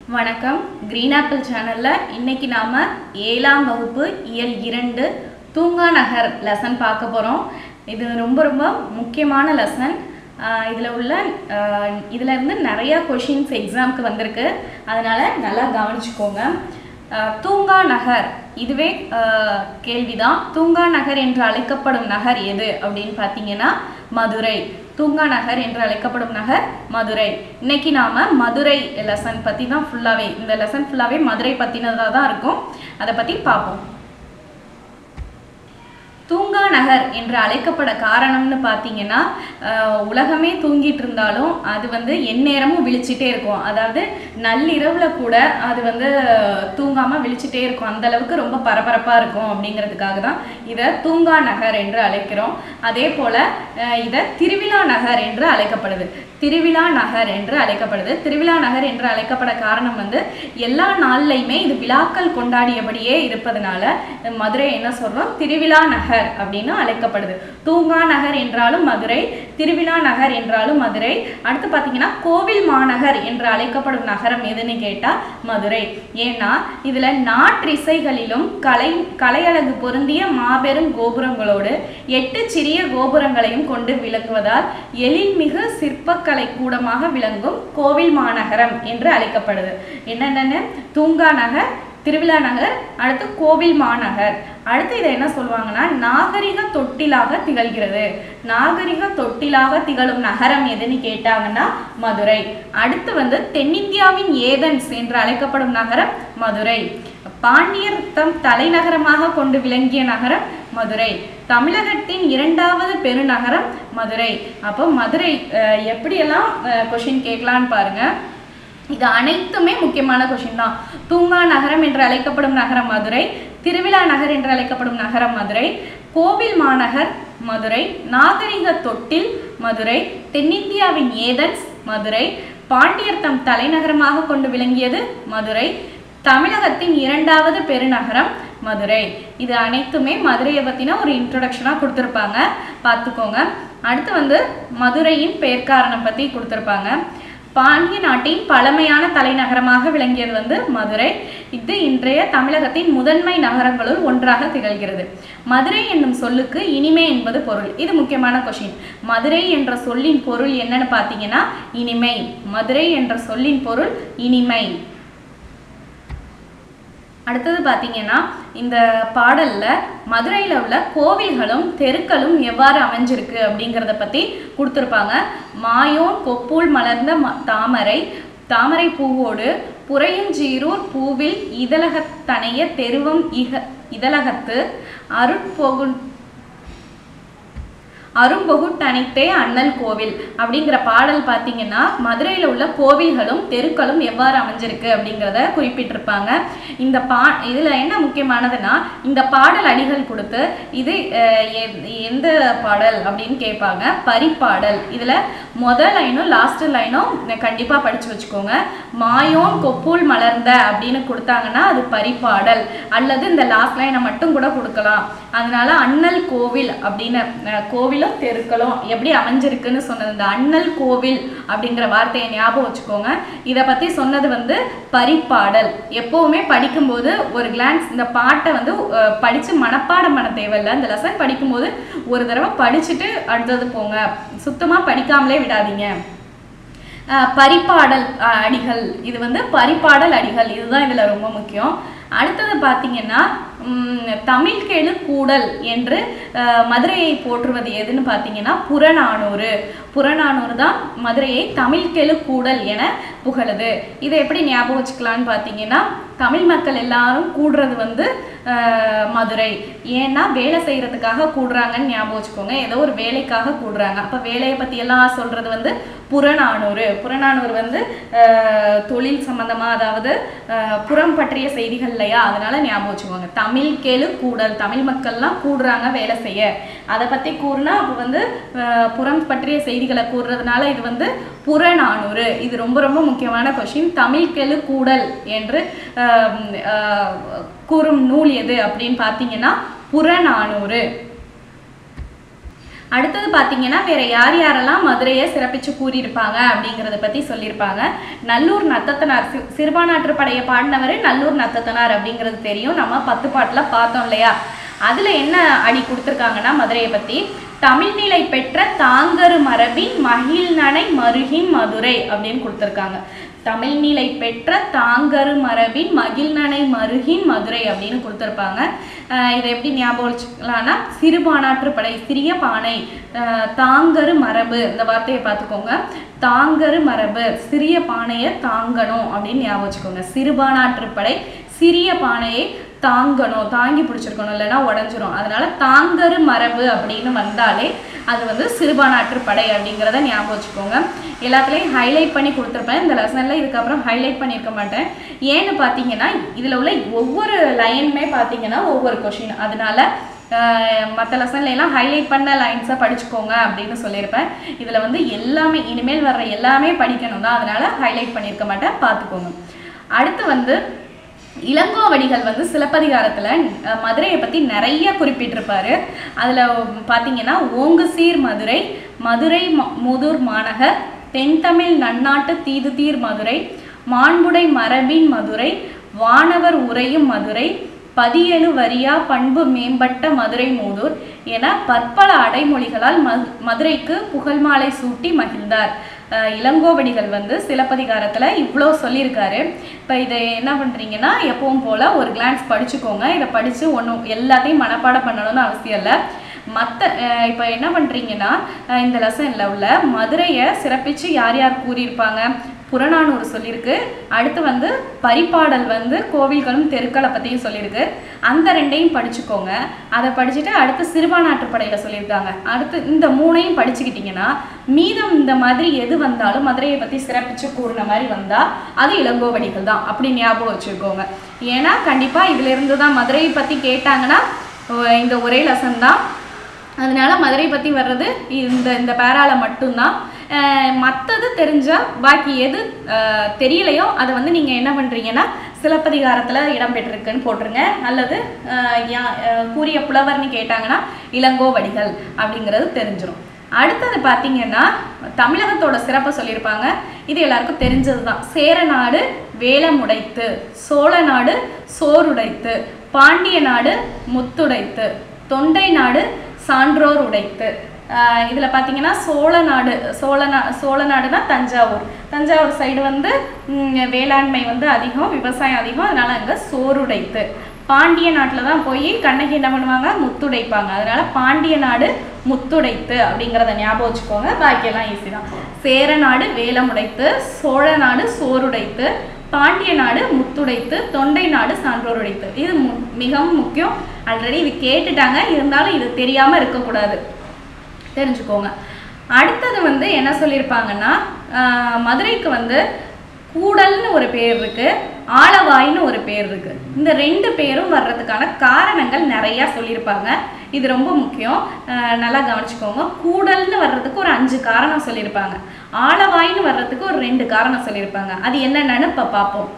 வணக்கம் green apple சேனலில் இன்னைக்கு நாம் ஏழாம் வகுப்பு இயல் இரண்டு தூங்கா நகர் லெசன் பார்க்க போகிறோம் இது ரொம்ப ரொம்ப முக்கியமான லெசன் இதில் உள்ள இதில் இருந்து நிறைய கொஷின்ஸ் எக்ஸாம்க்கு வந்திருக்கு அதனால் நல்லா கவனிச்சுக்கோங்க அஹ், தூங்கா நகர் இதுவே அஹ், கேள்விதான் தூங்கா நகர் என்று அழைக்கப்படும் நகர் எது அப்படின்னு பார்த்தீங்கன்னா மதுரை தூங்கா நகர் என்று அழைக்கப்படும் நகர் மதுரை இன்னைக்கு நாம மதுரை லெசன் பத்தி தான் ஃபுல்லாவே இந்த லெசன் ஃபுல்லாவே மதுரை பத்தினதா தான் இருக்கும் அதை பத்தி பார்ப்போம் தூங்கா நகர் என்று அழைக்கப்பட காரணம்னு பார்த்தீங்கன்னா அஹ், உலகமே தூங்கிட்டு இருந்தாலும் அது வந்து எந்நேரமும் விழிச்சிட்டே இருக்கும் அதாவது நள்ளிரவில் கூட அது வந்து தூங்காமல் விழிச்சிட்டே இருக்கும் அந்த அளவுக்கு ரொம்ப பரபரப்பாக இருக்கும் அப்படிங்கிறதுக்காக தான் இதை தூங்கா நகர் என்று அழைக்கிறோம் அதே போல் இதை திருவிழா நகர் என்று அழைக்கப்படுது திருவிழா நகர் என்று அழைக்கப்படுது திருவிழா நகர் என்று அழைக்கப்பட காரணம் வந்து எல்லா நாள்லையுமே இது விழாக்கள் கொண்டாடியபடியே இருப்பதனால மதுரை என்ன சொல்றோம் திருவிழா நகர் அப்படின்னு அழைக்கப்படுது தூங்கா நகர் என்றாலும் மதுரை திருவிழா நகர் என்றாலும் மதுரை அடுத்து பார்த்தீங்கன்னா கோவில் மாநகர் என்று அழைக்கப்படும் நகரம் எதுன்னு கேட்டா மதுரை ஏன்னா இதுல நாற்றிசைகளிலும் கலை கலையழகு பொருந்திய மாபெரும் கோபுரங்களோடு எட்டு சிறிய கோபுரங்களையும் கொண்டு விளங்குவதால் எழில்மிகு சிற்பக்கலை கூடமாக விளங்கும் கோவில் மாநகரம் என்று அழைக்கப்படுது என்னென்னு தூங்கா நகர் திருவிழா நகர் அடுத்து கோவில் மாநகர் அடுத்து இதை என்ன சொல்லுவாங்கன்னா நாகரிக தொட்டிலாக திகழ்கிறது நாகரிக தொட்டிலாக திகழும் நகரம் எதுன்னு கேட்டாங்கன்னா மதுரை அடுத்து வந்து தென்னிந்தியாவின் ஏதென்ஸ் என்று அழைக்கப்படும் நகரம் மதுரை பாண்டியர் தம் தலைநகரமாக கொண்டு விளங்கிய நகரம் மதுரை தமிழகத்தின் இரண்டாவது பெருநகரம் மதுரை அப்போ மதுரை அஹ், எப்படியெல்லாம் கொஷின் கேட்கலான்னு பாருங்க இது அனைத்துமே முக்கியமான கொஷின் தான் தூங்கா நகரம் என்று அழைக்கப்படும் நகரம் மதுரை திருவிழா நகர் என்று அழைக்கப்படும் நகரம் மதுரை கோவில் மாநகர் மதுரை நாகரிக தொட்டில் மதுரை தென்னிந்தியாவின் ஏதன்ஸ் மதுரை பாண்டியர் தம் தலைநகரமாக கொண்டு விளங்கியது மதுரை தமிழகத்தின் இரண்டாவது பெருநகரம் மதுரை இது அனைத்துமே மதுரையை பற்றின ஒரு இன்ட்ரொடக்ஷனாக கொடுத்துருப்பாங்க பார்த்துக்கோங்க அடுத்து வந்து மதுரையின் பெயர்க்காரணம் பற்றி கொடுத்துருப்பாங்க பாண்டிய நாட்டின் பழமையான தலைநகரமாக விளங்கியது வந்து மதுரை இது இன்றைய தமிழகத்தின் முதன்மை நகரங்களுள் ஒன்றாக திகழ்கிறது மதுரை என்னும் சொல்லுக்கு இனிமை என்பது பொருள் இது முக்கியமான கொஷின் மதுரை என்ற சொல்லின் பொருள் என்னன்னு பார்த்தீங்கன்னா இனிமை மதுரை என்ற சொல்லின் பொருள் இனிமை அடுத்தது பார்த்தீங்கன்னா இந்த பாடல்ல மதுரையில் உள்ள கோவில்களும் தெருக்களும் எவ்வாறு அமைஞ்சிருக்கு அப்படிங்கிறத பற்றி கொடுத்துருப்பாங்க மாயோன் கொப்பூல் மலர்ந்த ம தாமரை தாமரை பூவோடு புறையுஞ்சீரூர் பூவில் இதழகத்தனைய தெருவம் இக இதழகத்து அருட்பொகு அரும்பொகுட்டனைத்தே அண்ணல் கோவில் அப்படிங்கிற பாடல் பார்த்தீங்கன்னா மதுரையில் உள்ள கோவில்களும் தெருக்களும் எவ்வாறு அமைஞ்சிருக்கு அப்படிங்கிறத குறிப்பிட்டிருப்பாங்க இந்த பா இதில் என்ன முக்கியமானதுன்னா இந்த பாடல் அடிகள் கொடுத்து இது அஹ், எ- எந்த பாடல் அப்படின்னு கேட்பாங்க பரிப்பாடல் இதில் முதல் லைனும் லாஸ்ட் லைனும் கண்டிப்பாக படித்து வச்சுக்கோங்க மாயோன் கொப்பூல் மலர்ந்த அப்படின்னு கொடுத்தாங்கன்னா அது பரிப்பாடல் அல்லது இந்த லாஸ்ட் லைனை மட்டும் கூட கொடுக்கலாம் அதனால அண்ணல் கோவில் அப்படின்னு அஹ், கோவிலும் தெருக்களும் எப்படி அமைஞ்சிருக்குன்னு சொன்னது இந்த அண்ணல் கோவில் அப்படிங்கிற வார்த்தையை ஞாபகம் வச்சுக்கோங்க இதை பற்றி சொன்னது வந்து பரிப்பாடல் எப்போவுமே படிக்கும்போது ஒரு கிளான்ஸ் இந்த பாட்டை வந்து அஹ், படிச்சு மனப்பாடம் பண்ண தேவையில்லை இந்த லெசன் படிக்கும்போது ஒரு தடவை படிச்சுட்டு அடுத்தது போங்க சுத்தமாக படிக்காமலே விடாதீங்க அஹ் பரிபாடல் அஹ் அடிகள் இது வந்து பரிபாடல் அடிகள் இதுதான் இதில் ரொம்ப முக்கியம் அடுத்தது பார்த்தீங்கன்னா உம், தமிழ் கெழு கூடல் என்று அஹ், மதுரையை போற்றுவது எதுன்னு பார்த்தீங்கன்னா புறநானூறு புறநானூறு தான் மதுரையை தமிழ் கெழு கூடல் என புகழுது இதை எப்படி ஞாபகம் வச்சுக்கலான்னு பார்த்தீங்கன்னா தமிழ் மக்கள் எல்லாரும் கூடுறது வந்து அஹ், மதுரை ஏன்னா வேலை செய்கிறதுக்காக கூடுறாங்கன்னு ஞாபகம் வச்சுக்கோங்க ஏதோ ஒரு வேலைக்காக கூடுறாங்க அப்போ வேலையை பற்றி எல்லாம் சொல்கிறது வந்து புறநானூறு புறநானூறு வந்து அஹ், தொழில் சம்பந்தமாக அதாவது அஹ், புறம் பற்றிய செய்திகள் இல்லையா அதனால ஞாபகம் வச்சுக்கோங்க தமிழ் கேளு கூடல் தமிழ் மக்கள்லாம் கூடுறாங்க வேலை செய்ய அதை பற்றி கூறுனா அப்போ வந்து அஹ், புறம் பற்றிய செய்திகளை கூறுறதுனால இது வந்து புறநானூறு இது ரொம்ப ரொம்ப முக்கியமான கொஷின் தமிழ் கெழு கூடல் என்று அஹ், அஹ், கூறும் நூல் எது அப்படின்னு பார்த்தீங்கன்னா புறநானூறு அடுத்தது பார்த்தீங்கன்னா வேற யார் யாரெல்லாம் மதுரையை சிறப்பிச்சு கூறியிருப்பாங்க அப்படிங்கிறத பற்றி சொல்லியிருப்பாங்க நல்லூர் நத்தத்தனார் சி சிறுபானாற்றுப்படையை பாடினவர் நல்லூர் நத்தத்தனார் அப்படிங்கிறது தெரியும் நம்ம பத்து பாட்டில் பார்த்தோம் இல்லையா அதில் என்ன அடி கொடுத்துருக்காங்கன்னா மதுரையை பற்றி தமிழ்நிலை பெற்ற தாங்கரு மரபின் மகிழ்நனை மருகின் மதுரை அப்படின்னு கொடுத்துருக்காங்க தமிழ்நிலை பெற்ற தாங்கரு மரபின் மகிழ்நனை மருகின் மதுரை அப்படின்னு கொடுத்துருப்பாங்க அஹ் இதை எப்படி ஞாபகம் வச்சுக்கலாம்னா சிறுபானாற்று படை சிறிய பானை அஹ் தாங்கரு மரபு இந்த வார்த்தையை பார்த்துக்கோங்க தாங்கரு மரபு சிறிய பானையை தாங்கணும் அப்படின்னு ஞாபகம் வச்சுக்கோங்க சிறுபானாற்று படை சிறிய பானையை தாங்கணும் தாங்கி பிடிச்சிருக்கணும் இல்லைன்னா உடஞ்சிரும் அதனால தாங்கரு மரபு அப்படின்னு வந்தாலே அது வந்து சிறுபானாற்று படை அப்படிங்கிறத ஞாபகம் வச்சுக்கோங்க எல்லாத்துலேயும் ஹைலைட் பண்ணி கொடுத்துருப்பேன் இந்த லெசனில் இதுக்கப்புறம் ஹைலைட் பண்ணியிருக்க மாட்டேன் ஏன்னு பார்த்தீங்கன்னா இதில் உள்ள ஒவ்வொரு லைனுமே பார்த்தீங்கன்னா ஒவ்வொரு கொஷின் அதனால மற்ற லெசன்ல எல்லாம் ஹைலைட் பண்ண லைன்ஸை படிச்சுக்கோங்க அப்படின்னு சொல்லியிருப்பேன் இதில் வந்து எல்லாமே இனிமேல் வர்ற எல்லாமே படிக்கணும் தான் அதனால ஹைலைட் பண்ணியிருக்க மாட்டேன் பார்த்துக்கோங்க அடுத்து வந்து இளங்கோவடிகள் வந்து சிலப்பதிகாரத்தில் அஹ், மதுரையை பற்றி நிறைய குறிப்பிட்டிருப்பாரு அதில் பார்த்தீங்கன்னா ஓங்கு சீர் மதுரை மதுரை ம- முதுர் மாநகர் தென்தமிழ் நன்னாட்டு தீது தீர் மதுரை மாண்புடை மரபின் மதுரை வானவர் உரையும் மதுரை பதியெழு வரியா பண்பு மேம்பட்ட மதுரை மூதூர் என பற்பல அடைமொழிகளால் மது- மதுரைக்கு புகழ் மாலை சூட்டி மகிழ்ந்தார் அஹ் இளங்கோவடிகள் வந்து சிலப்பதிகாரத்தில் இவ்வளோ சொல்லியிருக்காரு இப்போ இதை என்ன பண்ணுறீங்கன்னா எப்பவும் போல் ஒரு கிளான்ஸ் படிச்சுக்கோங்க இதை படித்து ஒன்றும் எல்லாத்தையும் மனப்பாடம் பண்ணணும்னு அவசியம் இல்லை மற்ற இப்போ என்ன பண்ணுறீங்கன்னா இந்த லெசனில் உள்ள மதுரையை சிறப்பித்து யார் யார் கூறியிருப்பாங்க புறநானூறு சொல்லியிருக்கு அடுத்து வந்து பரிபாடல் வந்து கோவில்களும் தெருக்களை பற்றியும் சொல்லியிருக்கு அந்த ரெண்டையும் படிச்சுக்கோங்க அதை படிச்சுட்டு அடுத்து சிறுபானாற்றுப்படையில் சொல்லியிருக்காங்க அடுத்து இந்த மூணையும் படிச்சுக்கிட்டிங்கன்னா மீதம் இந்த மாதிரி எது வந்தாலும் மதுரையை பற்றி சிறப்பித்து கூறின மாதிரி வந்தால் அது இளங்கோவடிகள் தான் அப்படி ஞாபகம் வச்சுக்கோங்க ஏன்னா கண்டிப்பாக இதிலிருந்து தான் மதுரையை பற்றி கேட்டாங்கன்னா ஓ, இந்த ஒரே லெசன் தான் அதனால மதுரை பற்றி வர்றது இந்த இந்த பேரால மட்டும்தான் மற்றது தெரிஞ்சால் பாக்கி எது அஹ், தெரியலையோ அதை வந்து நீங்கள் என்ன பண்ணுறீங்கன்னா சிலப்பதிகாரத்தில் இடம்பெற்றிருக்குன்னு போட்டுருங்க அல்லது அஹ், யா- அஹ், கூறிய புலவர்னு கேட்டாங்கன்னா இளங்கோவடிகள் அப்படிங்கிறது தெரிஞ்சிரும் அடுத்தது பார்த்தீங்கன்னா தமிழகத்தோட சிறப்பை சொல்லியிருப்பாங்க இது எல்லாருக்கும் தெரிஞ்சது தான் சேரநாடு வேலமுடைத்து சோழ நாடு சோறுடைத்து பாண்டிய நாடு முத்துடைத்து தொண்டை நாடு சான்றோர் உடைத்து இதில் பார்த்தீங்கன்னா சோழ நாடு சோழ நா சோழ நாடுனா தஞ்சாவூர் தஞ்சாவூர் சைடு வந்து ம், வேளாண்மை வந்து அதிகம் விவசாயம் அதிகம் அதனால அங்கே சோறுடைத்து பாண்டிய நாட்டில் தான் போய் கண்ணகி என்ன பண்ணுவாங்க முத்துடைப்பாங்க அதனால பாண்டிய நாடு முத்துடைத்து அப்படிங்கிறத ஞாபகம் வச்சுக்கோங்க பாக்கியெல்லாம் ஈஸி தான் சேர நாடு வேலமுடைத்து சோழ நாடு சோறுடைத்து பாண்டிய நாடு முத்துடைத்து தொண்டை நாடு சான்றோர் உடைத்து இது மு- மிகவும் முக்கியம் ஆல்ரெடி இது கேட்டுட்டாங்க இருந்தாலும் இது தெரியாமல் இருக்கக்கூடாது தெரிஞ்சுக்கோங்க அடுத்தது வந்து என்ன சொல்லியிருப்பாங்கன்னா ஆஹ், மதுரைக்கு வந்து கூடல்னு ஒரு பேர் இருக்கு ஆலவாய்னு ஒரு பேர் இருக்கு இந்த ரெண்டு பேரும் வர்றதுக்கான காரணங்கள் நிறையா சொல்லியிருப்பாங்க இது ரொம்ப முக்கியம் ஆஹ், நல்லா கவனிச்சுக்கோங்க கூடல்னு வர்றதுக்கு ஒரு அஞ்சு காரணம் சொல்லியிருப்பாங்க ஆலவாய்னு வர்றதுக்கு ஒரு ரெண்டு காரணம் சொல்லியிருப்பாங்க அது என்னென்னு இப்போ பார்ப்போம்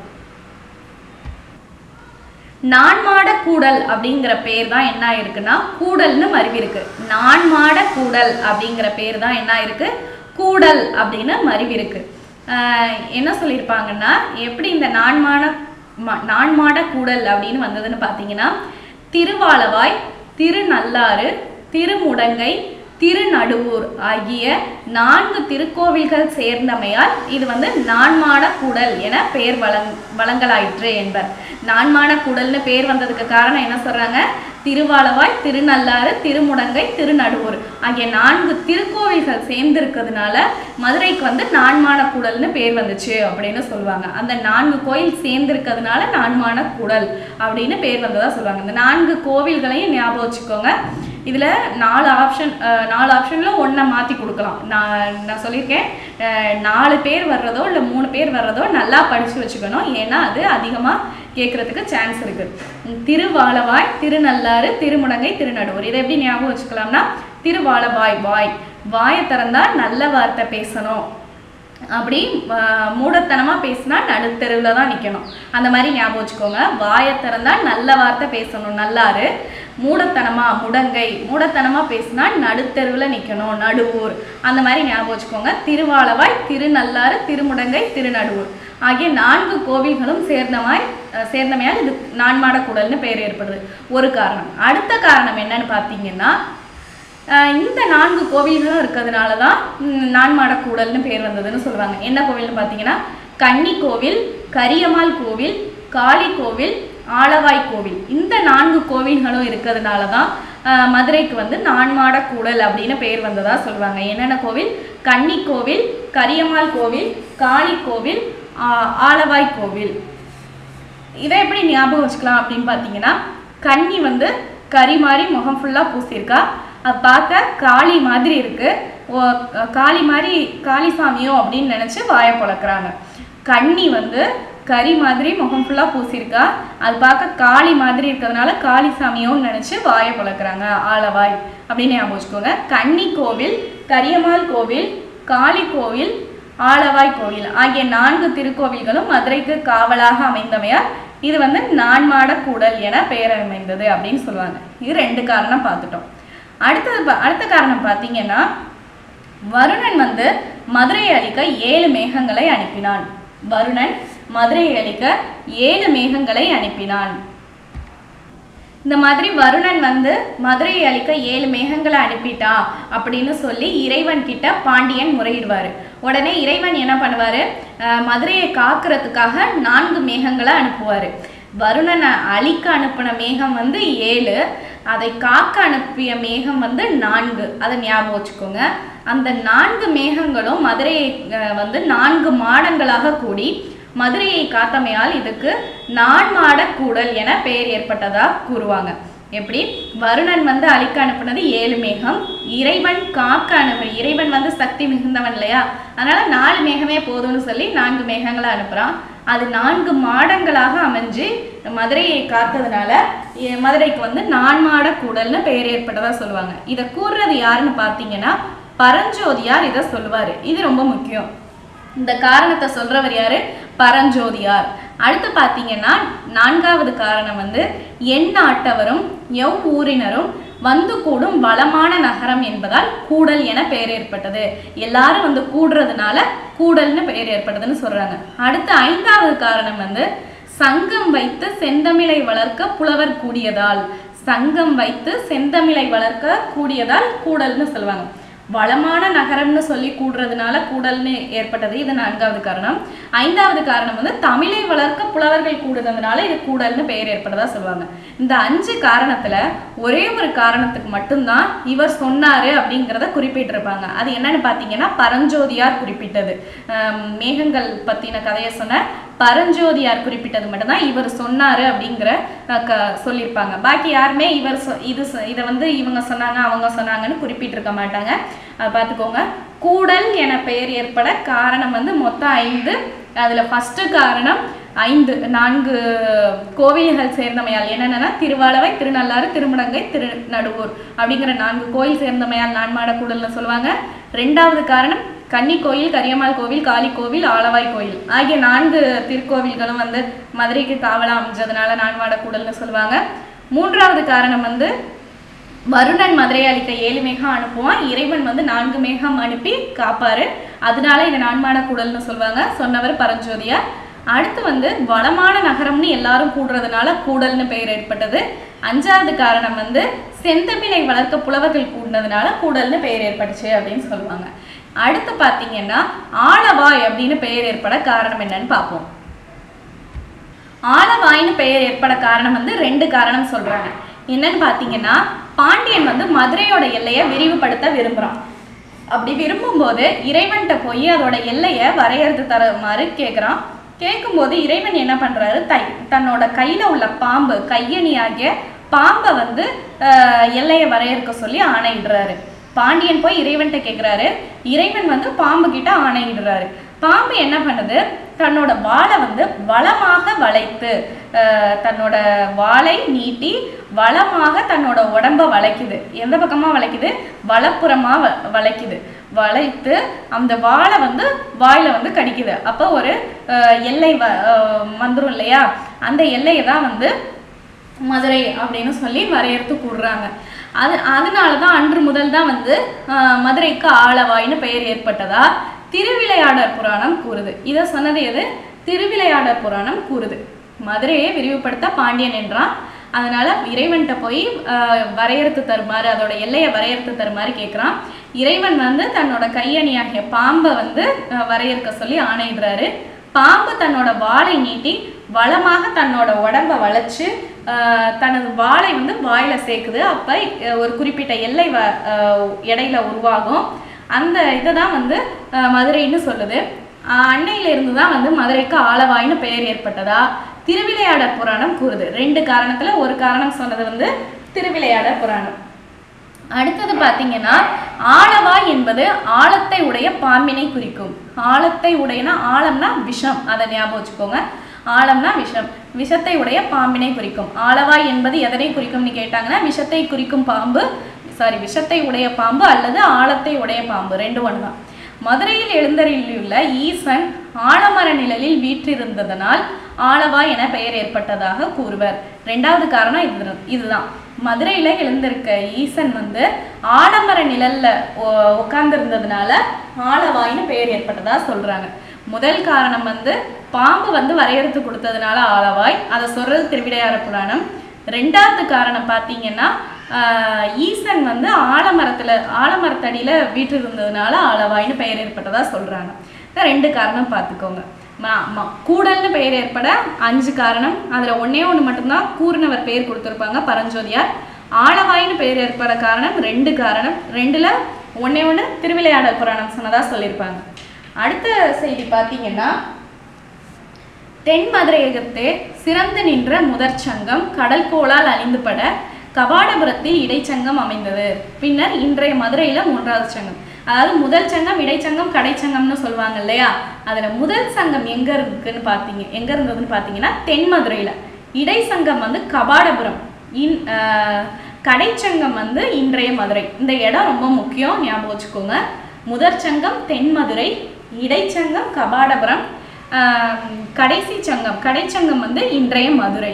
நான்மாட கூடல் அப்படிங்கிற பேர் தான் என்ன இருக்குன்னா கூடல்னு மருவி இருக்கு நான்மாட கூடல் அப்படிங்கிற பேர் தான் என்ன இருக்கு கூடல் அப்படின்னு மருவி இருக்கு ஆஹ் என்ன சொல்லியிருப்பாங்கன்னா எப்படி இந்த நான்மான ம- நான்மாட கூடல் அப்படின்னு வந்ததுன்னு பார்த்தீங்கன்னா திருவாலவாய் திருநள்ளாறு திருமுடங்கை திருநடுவூர் ஆகிய நான்கு திருக்கோவில்கள் சேர்ந்தமையால் இது வந்து நான்மான கூடல் என பெயர் வழங் வழங்கலாயிற்று என்பர் நான்மான கூடல்னு பேர் வந்ததுக்கு காரணம் என்ன சொல்றாங்க திருவாலவாய் திருநள்ளாறு திருமுடங்கை திருநடுவூர் ஆகிய நான்கு திருக்கோவில்கள் சேர்ந்திருக்கிறதுனால மதுரைக்கு வந்து நான்மான கூடல்னு பேர் வந்துச்சு அப்படின்னு சொல்லுவாங்க அந்த நான்கு கோயில் சேர்ந்திருக்கிறதுனால நான்மான கூடல் அப்படின்னு பேர் வந்ததா சொல்லுவாங்க இந்த நான்கு கோவில்களையும் ஞாபகம் வச்சுக்கோங்க இதில் நாலு ஆப்ஷன் நாலு ஆப்ஷனில் ஒன்றை மாற்றி கொடுக்கலாம் நான் நான் சொல்லியிருக்கேன் அஹ், நாலு பேர் வர்றதோ இல்லை மூணு பேர் வர்றதோ நல்லா படித்து வச்சுக்கணும் ஏன்னா அது அதிகமாக கேட்குறதுக்கு சான்ஸ் இருக்குது திருவாலவாய் திருநள்ளாறு திருமுடங்கை திருநடுவூர் இதை எப்படி ஞாபகம் வச்சுக்கலாம்னா திருவாலவாய் வாய் வாயை திறந்தா நல்ல வார்த்தை பேசணும் அப்படி ஆஹ், மூடத்தனமா பேசினா நடுத்தெருவில் தான் நிற்கணும் அந்த மாதிரி ஞாபகம் வச்சுக்கோங்க வாயை திறந்தா நல்ல வார்த்தை பேசணும் நல்லாரு மூடத்தனமா முடங்கை மூடத்தனமா பேசினா நடுத்தெருவில் நிற்கணும் நடுவூர் அந்த மாதிரி ஞாபகம் வச்சுக்கோங்க திருவாலவாய் திருநள்ளாறு திருமுடங்கை திருநடுவூர் ஆகிய நான்கு கோவில்களும் சேர்ந்தமாய் அஹ், சேர்ந்தமையால் இது நான்மாடக்கூடல்னு பெயர் ஏற்படுது ஒரு காரணம் அடுத்த காரணம் என்னன்னு பார்த்தீங்கன்னா ஆஹ் இந்த நான்கு கோவில்களும் இருக்கிறதுனால தான் ம், நான்மாடக்கூடல்னு பேர் வந்ததுன்னு சொல்லுவாங்க என்ன கோவில்னு பார்த்தீங்கன்னா கன்னி கோவில் கரியம்மாள் கோவில் காளி கோவில் ஆலவாய் கோவில் இந்த நான்கு கோவில்களும் இருக்கிறதுனால தான் ஆஹ், மதுரைக்கு வந்து நான்மாடக்கூடல் அப்படின்னு பேர் வந்ததா சொல்லுவாங்க என்னென்ன கோவில் கன்னி கோவில் கரியம்மாள் கோவில் காளி கோவில் ஆ- ஆலவாய் கோவில் இதை எப்படி ஞாபகம் வச்சுக்கலாம் அப்படின்னு பார்த்தீங்கன்னா கன்னி வந்து கறி மாதிரி முகம் ஃபுல்லாக பூசியிருக்கா அது பார்க்க காளி மாதிரி இருக்கு ஓ, காளி மாதிரி காளி சாமியோ அப்படின்னு நினச்சி வாயை பொளக்குறாங்க கன்னி வந்து கறி மாதிரி முகம் ஃபுல்லாக பூசியிருக்கா அது பார்க்க காளி மாதிரி இருக்கிறதுனால காளி சாமியோன்னு நினச்சி வாயை பொளக்குறாங்க ஆலவாய் அப்படின்னு ஞாபகம் வச்சுக்கோங்க கன்னி கோவில் கரியம்மாள் கோவில் காளி கோவில் ஆலவாய் கோவில் ஆகிய நான்கு திருக்கோவில்களும் மதுரைக்கு காவலாக அமைந்தமையால் இது வந்து நான்மாட கூடல் என பெயர் அமைந்தது அப்படின்னு சொல்லுவாங்க இது ரெண்டு காரணம் பார்த்துட்டோம் அடுத்தது பா- அடுத்த காரணம் பார்த்தீங்கன்னா வருணன் வந்து மதுரையை அழிக்க ஏழு மேகங்களை அனுப்பினான் வருணன் மதுரையை அழிக்க ஏழு மேகங்களை அனுப்பினான் இந்த மாதிரி வருணன் வந்து மதுரையை அழிக்க ஏழு மேகங்களை அனுப்பிட்டா அப்படின்னு சொல்லி இறைவன் கிட்ட பாண்டியன் முறையிடுவார் உடனே இறைவன் என்ன பண்ணுவார் மதுரையை காக்கிறதுக்காக நான்கு மேகங்களை அனுப்புவார் வருணனை அழிக்க அனுப்பின மேகம் வந்து ஏழு அதை காக்க அனுப்பிய மேகம் வந்து நான்கு அதை ஞாபகம் வச்சுக்கோங்க அந்த நான்கு மேகங்களும் மதுரையை அஹ், வந்து நான்கு மாடங்களாக கூடி மதுரையை காத்தமையால் இதுக்கு நான்மாட கூடல் என பெயர் ஏற்பட்டதா கூறுவாங்க எப்படி வருணன் வந்து அழிக்க அனுப்புனது ஏழு மேகம் இறைவன் காக்க அனுப்பு இறைவன் வந்து சக்தி மிகுந்தவன் இல்லையா அதனால நாலு மேகமே போதும்னு சொல்லி நான்கு மேகங்களை அனுப்புறான் அது நான்கு மாடங்களாக அமைஞ்சு மதுரையை காத்ததுனால எ- மதுரைக்கு வந்து நான்மாட கூடல்னு பெயர் ஏற்பட்டதா சொல்லுவாங்க இதை கூறுறது யாருன்னு பார்த்தீங்கன்னா பரஞ்சோதியார் இதை சொல்லுவாரு இது ரொம்ப முக்கியம் இந்த காரணத்தை சொல்றவர் யாரு பரஞ்சோதியார் அடுத்து பார்த்தீங்கன்னா நான்காவது காரணம் வந்து எந்நாட்டவரும் எவ் ஊரினரும் வந்து கூடும் வளமான நகரம் என்பதால் கூடல் என பெயர் ஏற்பட்டது எல்லாரும் வந்து கூடுறதுனால கூடல்னு பெயர் ஏற்பட்டதுன்னு சொல்றாங்க அடுத்து ஐந்தாவது காரணம் வந்து சங்கம் வைத்து செந்தமிழை வளர்க்க புலவர் கூடியதால் சங்கம் வைத்து செந்தமிழை வளர்க்க கூடியதால் கூடல்னு சொல்லுவாங்க வளமான நகரம்னு சொல்லி கூடுறதுனால கூடல்னு ஏற்பட்டது இது நான்காவது காரணம் ஐந்தாவது காரணம் வந்து தமிழை வளர்க்க புலவர்கள் கூடுறதுனால இது கூடல்னு பெயர் ஏற்பட்டதா சொல்லுவாங்க இந்த அஞ்சு காரணத்துல ஒரே ஒரு காரணத்துக்கு மட்டும்தான் இவர் சொன்னாரு அப்படிங்கிறத குறிப்பிட்டிருப்பாங்க அது என்னன்னு பார்த்தீங்கன்னா பரஞ்சோதியார் குறிப்பிட்டது ஆம், மேகங்கள் பத்தின கதையை சொன்ன பரஞ்சோதியார் குறிப்பிட்டது மட்டும்தான் இவர் சொன்னாரு அப்படிங்கிற அஹ், க- சொல்லியிருப்பாங்க பாக்கி யாருமே இவர் சொ- இது சொ- இதை வந்து இவங்க சொன்னாங்க அவங்க சொன்னாங்கன்னு குறிப்பிட்டிருக்க மாட்டாங்க அதை பார்த்துக்கோங்க கூடல் என பெயர் ஏற்பட காரணம் வந்து மொத்தம் ஐந்து அதுல ஃபர்ஸ்ட் காரணம் ஐந்து நான்கு கோவில்கள் சேர்ந்தமையால் என்னென்னா திருவாலவை திருநள்ளாறு திருமுடங்கை திருநடுவூர் அப்படிங்கிற நான்கு கோயில் சேர்ந்தமையால் நான்மாட கூடல்னு சொல்லுவாங்க ரெண்டாவது காரணம் கன்னி கோயில் கரியம்மாள் கோவில் காளி கோவில் ஆலவாய் கோயில் ஆகிய நான்கு திருக்கோவில்களும் வந்து மதுரைக்கு காவலா அமைஞ்சதுனால நான்மாட கூடல்னு சொல்லுவாங்க மூன்றாவது காரணம் வந்து வருணன் மதுரையை அழிக்க ஏழு மேகம் அனுப்புவான் இறைவன் வந்து நான்கு மேகம் அனுப்பி காப்பாரு அதனால இதை நான்மாட கூடல்னு சொல்லுவாங்க சொன்னவர் பரஞ்சோதியார் அடுத்து வந்து வளமான நகரம்னு எல்லாரும் கூடுறதுனால கூடல்னு பெயர் ஏற்பட்டது அஞ்சாவது காரணம் வந்து செந்தமிழை வளர்க்க புலவர்கள் கூடினதுனால கூடல்னு பெயர் ஏற்பட்டுச்சு அப்படின்னு சொல்லுவாங்க அடுத்து பார்த்தீங்கன்னா ஆலவாய் அப்படின்னு பெயர் ஏற்பட காரணம் என்னன்னு பார்ப்போம் ஆலவாய்னு பெயர் ஏற்பட காரணம் வந்து ரெண்டு காரணம் சொல்றாங்க என்னன்னு பார்த்தீங்கன்னா பாண்டியன் வந்து மதுரையோட எல்லையை விரிவுபடுத்த விரும்புறான் அப்படி விரும்பும்போது இறைவன்கிட்ட போய் அதோட எல்லையை வரையறுத்து தருமாறு கேட்குறான் கேட்கும்போது இறைவன் என்ன பண்றாரு தை தன்னோட கையில உள்ள பாம்பு கையணி ஆகிய பாம்பை வந்து ஆஹ், எல்லையை வரையறுக்க சொல்லி ஆணையிடுறாரு பாண்டியன் போய் இறைவன்கிட்ட கேட்குறாரு இறைவன் வந்து பாம்பு கிட்ட ஆணையிடுறாரு பாம்பு என்ன பண்ணுது தன்னோட வாளை வந்து வளமாக வளைக்குது வளைத்து அஹ், தன்னோட வாளை நீட்டி வளமாக தன்னோட உடம்ப வளைக்குது எந்த பக்கமா வளைக்குது வலப்புறமா வ- வளைக்குது வளைத்து அந்த வாளை வந்து வாயில வந்து கடிக்குது அப்போ ஒரு அஹ், எல்லை வ அஹ், வந்துரும் இல்லையா அந்த எல்லையை தான் வந்து மதுரை அப்படின்னு சொல்லி வரையறுத்து கூடுறாங்க அது அதனால தான் அன்று முதல் தான் வந்து ஆஹ், மதுரைக்கு ஆளவாய்னு பெயர் ஏற்பட்டதா திருவிளையாடற் புராணம் கூறுது இதை சொன்னது எது திருவிளையாடற் புராணம் கூறுது மதுரையை விரிவுபடுத்த பாண்டியன் என்றான் அதனால இறைவன்கிட்ட போய் ஆஹ், வரையறுத்து தருமாறு அதோட எல்லையை வரையறுத்து தருமாறு கேட்குறான் இறைவன் வந்து தன்னோட கையணியாகிய பாம்பை வந்து ஆஹ், வரையறுக்க சொல்லி ஆணையிடுறாரு பாம்பு தன்னோட வாளை நீட்டி வளமாக தன்னோட உடம்ப வளைச்சு ஆஹ், தனது வாளை வந்து வாயில சேர்க்குது அப்ப அஹ், ஒரு குறிப்பிட்ட எல்லை வ ஆஹ், இடையில உருவாகும் அந்த இதை தான் வந்து ஆஹ், மதுரைன்னு சொல்லுது ஆஹ், அன்னையில இருந்து தான் வந்து மதுரைக்கு ஆலவாய்னு பெயர் ஏற்பட்டதா திருவிளையாடற் புராணம் கூறுது ரெண்டு காரணத்துல ஒரு காரணம் சொன்னது வந்து திருவிளையாடற் புராணம் அடுத்தது பார்த்தீங்கன்னா ஆலவாய் என்பது ஆழத்தை உடைய பாம்பினை குறிக்கும் ஆழத்தை உடையனா ஆழம்னா விஷம் அதை ஞாபகம் வச்சுக்கோங்க ஆழம்னா விஷம் விஷத்தை உடைய பாம்பினை குறிக்கும் ஆலவாய் என்பது எதனை குறிக்கும்னு கேட்டாங்கன்னா விஷத்தை குறிக்கும் பாம்பு சாரி விஷத்தை உடைய பாம்பு அல்லது ஆழத்தை உடைய பாம்பு ரெண்டு ஒன்று தான் மதுரையில் எழுந்தருளியுள்ள ஈசன் ஆலமர நிழலில் வீற்றிருந்ததனால் ஆலவாய் என பெயர் ஏற்பட்டதாக கூறுவர் ரெண்டாவது காரணம் இது இதுதான் மதுரையில எழுந்திருக்க ஈசன் வந்து ஆலமர நிழல்ல உட்கார்ந்து இருந்ததுனால ஆலவாய்னு பெயர் ஏற்பட்டதா சொல்றாங்க முதல் காரணம் வந்து பாம்பு வந்து வரையறுத்து கொடுத்ததுனால ஆலவாய் அதை சொல்றது திருவிடையார புராணம் ரெண்டாவது காரணம் பார்த்தீங்கன்னா ஆஹ், ஈசன் வந்து ஆலமரத்துல ஆலமரத்தடியில வீற்றிருந்ததுனால ஆலவாய்னு பெயர் ஏற்பட்டதா சொல்றாங்க இந்த ரெண்டு காரணம் பார்த்துக்கோங்க ம- ம- கூடல்னு பெயர் ஏற்பட அஞ்சு காரணம் அதுல ஒண்ணே ஒண்ணு மட்டும்தான் கூறினவர் பெயர் கொடுத்துருப்பாங்க பரஞ்சோதியார் ஆலவாய்னு பெயர் ஏற்பட காரணம் ரெண்டு காரணம் ரெண்டுல ஒண்ணே ஒண்ணு திருவிளையாடல் புராணம் சொன்னதா சொல்லியிருப்பாங்க அடுத்த செய்தி பார்த்தீங்கன்னா தென் மதுரையகத்தே சிறந்து நின்ற முதற் சங்கம் கடல் கோளால் அழிந்துபட கபாடபுரத்தில் இடைச்சங்கம் அமைந்தது பின்னர் இன்றைய மதுரையில மூன்றாவது சங்கம் அதாவது முதல் சங்கம் இடைச்சங்கம் கடைச்சங்கம்னு சொல்லுவாங்க இல்லையா அதுல முதல் சங்கம் எங்க இருக்குன்னு பார்த்தீங்க எங்க இருந்ததுன்னு பார்த்தீங்கன்னா தென் மதுரையில இடைச்சங்கம் வந்து கபாடபுரம் இன் ஆஹ், கடைச்சங்கம் வந்து இன்றைய மதுரை இந்த இடம் ரொம்ப முக்கியம் ஞாபகம் வச்சுக்கோங்க முதற் சங்கம் தென் மதுரை இடைச்சங்கம் கபாடபுரம் ஆஹ், கடைசி சங்கம் கடைச்சங்கம் வந்து இன்றைய மதுரை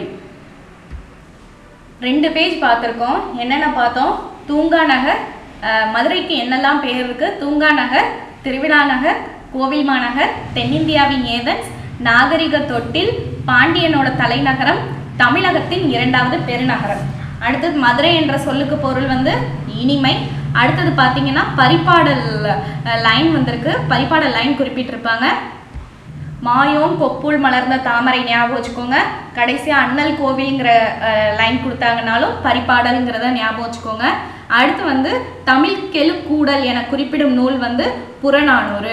ரெண்டு பேஜ் பார்த்துருக்கோம் என்னென்ன பார்த்தோம் தூங்கா நகர் அஹ், மதுரைக்கு என்னெல்லாம் பேர் இருக்கு தூங்கா நகர் திருவிழா நகர் கோவில் மாநகர் தென்னிந்தியாவின் ஏதன்ஸ் நாகரிக தொட்டில் பாண்டியனோட தலைநகரம் தமிழகத்தின் இரண்டாவது பெருநகரம் அடுத்தது மதுரை என்ற சொல்லுக்கு பொருள் வந்து இனிமை அடுத்தது பார்த்தீங்கன்னா பரிபாடல் லைன் வந்திருக்கு பரிபாடல் லைன் குறிப்பிட்டிருப்பாங்க மாயோன் கொப்புள் மலர்ந்த தாமரை ஞாபகம் வச்சுக்கோங்க கடைசியா அண்ணல் கோவில்ங்கிற லைன் கொடுத்தாங்கனாலும் பரிபாடல்ங்கிறத ஞாபகம் வச்சுக்கோங்க அடுத்து வந்து தமிழ் கெழுக்கூடல் என குறிப்பிடும் நூல் வந்து புறநானூறு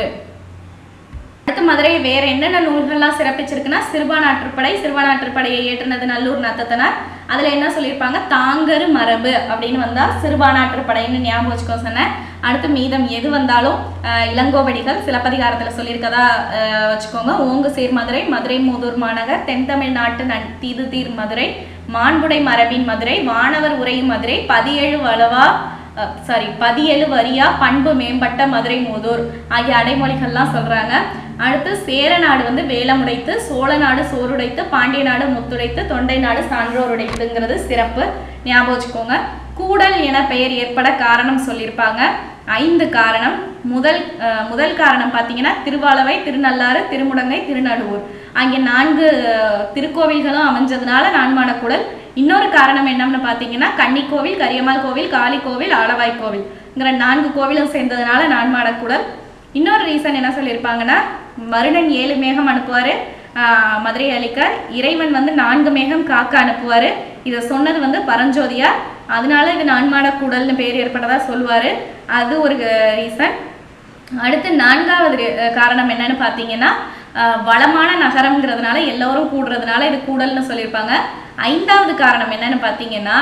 அடுத்து மதுரை வேற என்னென்ன நூல்கள்லாம் சிறப்பிச்சிருக்குன்னா சிறுபானாற்றுப்படை சிறுபானாற்றுப்படையை ஏற்றுனது நல்லூர் நத்தத்தனார் அதுல என்ன சொல்லியிருப்பாங்க தாங்கரு மரபு அப்படின்னு வந்தா சிறுபானாற்றுப்படைன்னு ஞாபகம் வச்சுக்கோ சொன்னேன் அடுத்து மீதம் எது வந்தாலும் அஹ், இளங்கோவடிகள் சிலப்பதிகாரத்துல சொல்லியிருக்கதா அஹ், வச்சுக்கோங்க ஓங்கு சேர் மதுரை மதுரை மூதூர் மாநகர் தென் தமிழ்நாட்டு நன் தீது தீர் மதுரை மாண்புடை மரபின் மதுரை வானவர் உரையும் மதுரை பதியேழு வளவா சாரி பதியேழு வரியா பண்பு மேம்பட்ட மதுரை மூதூர் ஆகிய அடைமொழிகள்லாம் சொல்றாங்க அடுத்து சேர நாடு வந்து வேலமுடைத்து சோழ நாடு சோறுடைத்து பாண்டிய நாடு முத்துடைத்து தொண்டை நாடு சான்றோர் உடைத்துங்கிறது சிறப்பு ஞாபகம் வச்சுக்கோங்க கூடல் என பெயர் ஏற்பட காரணம் சொல்லியிருப்பாங்க ஐந்து காரணம் முதல் அஹ், முதல் காரணம் பார்த்தீங்கன்னா திருவாலவை திருநள்ளாறு திருமுடங்கை திருநடுவூர் அங்கே நான்கு அஹ், திருக்கோவில்களும் அமைஞ்சதுனால நான்மாடக்கூடல் இன்னொரு காரணம் என்னன்னு பார்த்தீங்கன்னா கன்னிக்கோவில் கரியம்மாள் கோவில் காளி கோவில் ஆலவாய் கோவில்ங்கிற நான்கு கோவிலும் சேர்ந்ததுனால நான்மாடக்கூடல் இன்னொரு ரீசன் என்ன சொல்லியிருப்பாங்கன்னா மருடன் ஏழு மேகம் அனுப்புவார் மதுரை அழிக்க இறைவன் வந்து நான்கு மேகம் காக்க அனுப்புவார் இதை சொன்னது வந்து பரஞ்சோதியார் அதனால இது நான்மாடக்கூடல்னு பேர் ஏற்பட்டதா சொல்லுவார் அது ஒரு ரீசன் அடுத்து நான்காவது re- அஹ் காரணம் என்னன்னு பார்த்தீங்கன்னா அஹ் வளமான நகரம்ங்கிறதுனால எல்லோரும் கூடுறதுனால இது கூடல்னு சொல்லியிருப்பாங்க ஐந்தாவது காரணம் என்னன்னு பார்த்தீங்கன்னா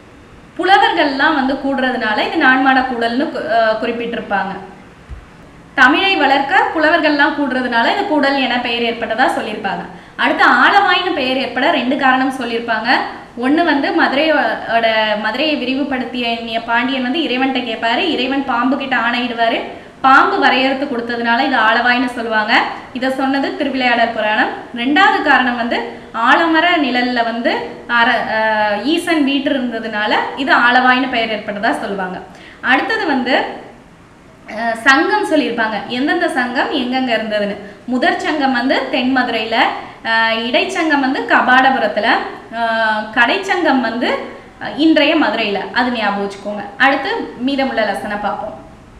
புலவர்கள்லாம் வந்து கூடுறதுனால இது நான்மாட கூடல்னு கு- அஹ் குறிப்பிட்டிருப்பாங்க தமிழை வளர்க்க புலவர்கள்லாம் கூடுறதுனால இந்த கூடல் என பெயர் ஏற்பட்டதா சொல்லியிருப்பாங்க அடுத்து ஆலவாய்னு பெயர் ஏற்பட ரெண்டு காரணம் சொல்லியிருப்பாங்க ஒன்று வந்து மதுரையோட மதுரையை விரிவுபடுத்திய எண்ணிய பாண்டியன் வந்து இறைவன்கிட்ட கேட்பாரு இறைவன் பாம்பு கிட்ட ஆணையிடுவாரு பாம்பு வரையறுத்து கொடுத்ததுனால இது ஆலவாய்னு சொல்லுவாங்க இதை சொன்னது திருவிளையாடல் புராணம் ரெண்டாவது காரணம் வந்து ஆலமர நிழல்ல வந்து அர அஹ் ஈசன் வீட்டு இருந்ததுனால இது ஆலவாய்னு பெயர் ஏற்பட்டதா சொல்லுவாங்க அடுத்தது வந்து அஹ் சங்கம் சொல்லியிருப்பாங்க எந்தெந்த சங்கம் எங்கெங்க இருந்ததுன்னு முதற் சங்கம் வந்து தென்மதுரையில் இடைச்சங்கம் வந்து கபாடபுரத்தில் கடைச்சங்கம் வந்து அஹ், இன்றைய மதுரையில் அது ஞாபகம் வச்சுக்கோங்க அடுத்து மீதமுள்ள லசனை பார்ப்போம்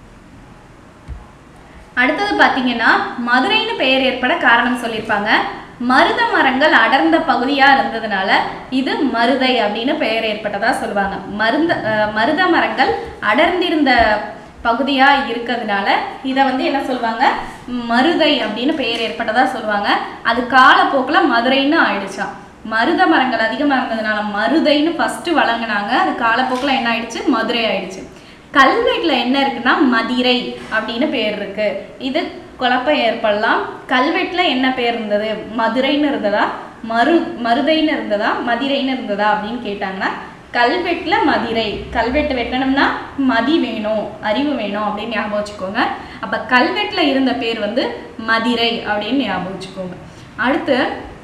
அடுத்தது பார்த்தீங்கன்னா மதுரைன்னு பெயர் ஏற்பட காரணம் சொல்லியிருப்பாங்க மருத மரங்கள் அடர்ந்த பகுதியா இருந்ததுனால இது மருதை அப்படின்னு பெயர் ஏற்பட்டதா சொல்லுவாங்க மருந்த அஹ், மருத மரங்கள் அடர்ந்திருந்த பகுதியா இருக்கிறதுனால இதை வந்து என்ன சொல்லுவாங்க மருதை அப்படின்னு பெயர் ஏற்பட்டதா சொல்லுவாங்க அது காலப்போக்கில் மதுரைன்னு ஆயிடுச்சாம் மருத மரங்கள் அதிகமாக இருந்ததுனால மருதைன்னு ஃபர்ஸ்ட் வழங்கினாங்க அது காலப்போக்கில் என்ன ஆயிடுச்சு மதுரை ஆயிடுச்சு கல்வெட்டில் என்ன இருக்குன்னா மதிரை அப்படின்னு பேர் இருக்கு இது குழப்பம் ஏற்படலாம் கல்வெட்டில் என்ன பேர் இருந்தது மதுரைன்னு இருந்ததா மரு மருதைன்னு இருந்ததா மதிரைன்னு இருந்ததா அப்படின்னு கேட்டாங்கன்னா கல்வெட்டில் மதிரை கல்வெட்டு வெட்டணும்னா மதி வேணும் அறிவு வேணும் அப்படின்னு ஞாபகம் வச்சுக்கோங்க அப்போ கல்வெட்டில் இருந்த பேர் வந்து மதிரை அப்படின்னு ஞாபகம் வச்சுக்கோங்க அடுத்து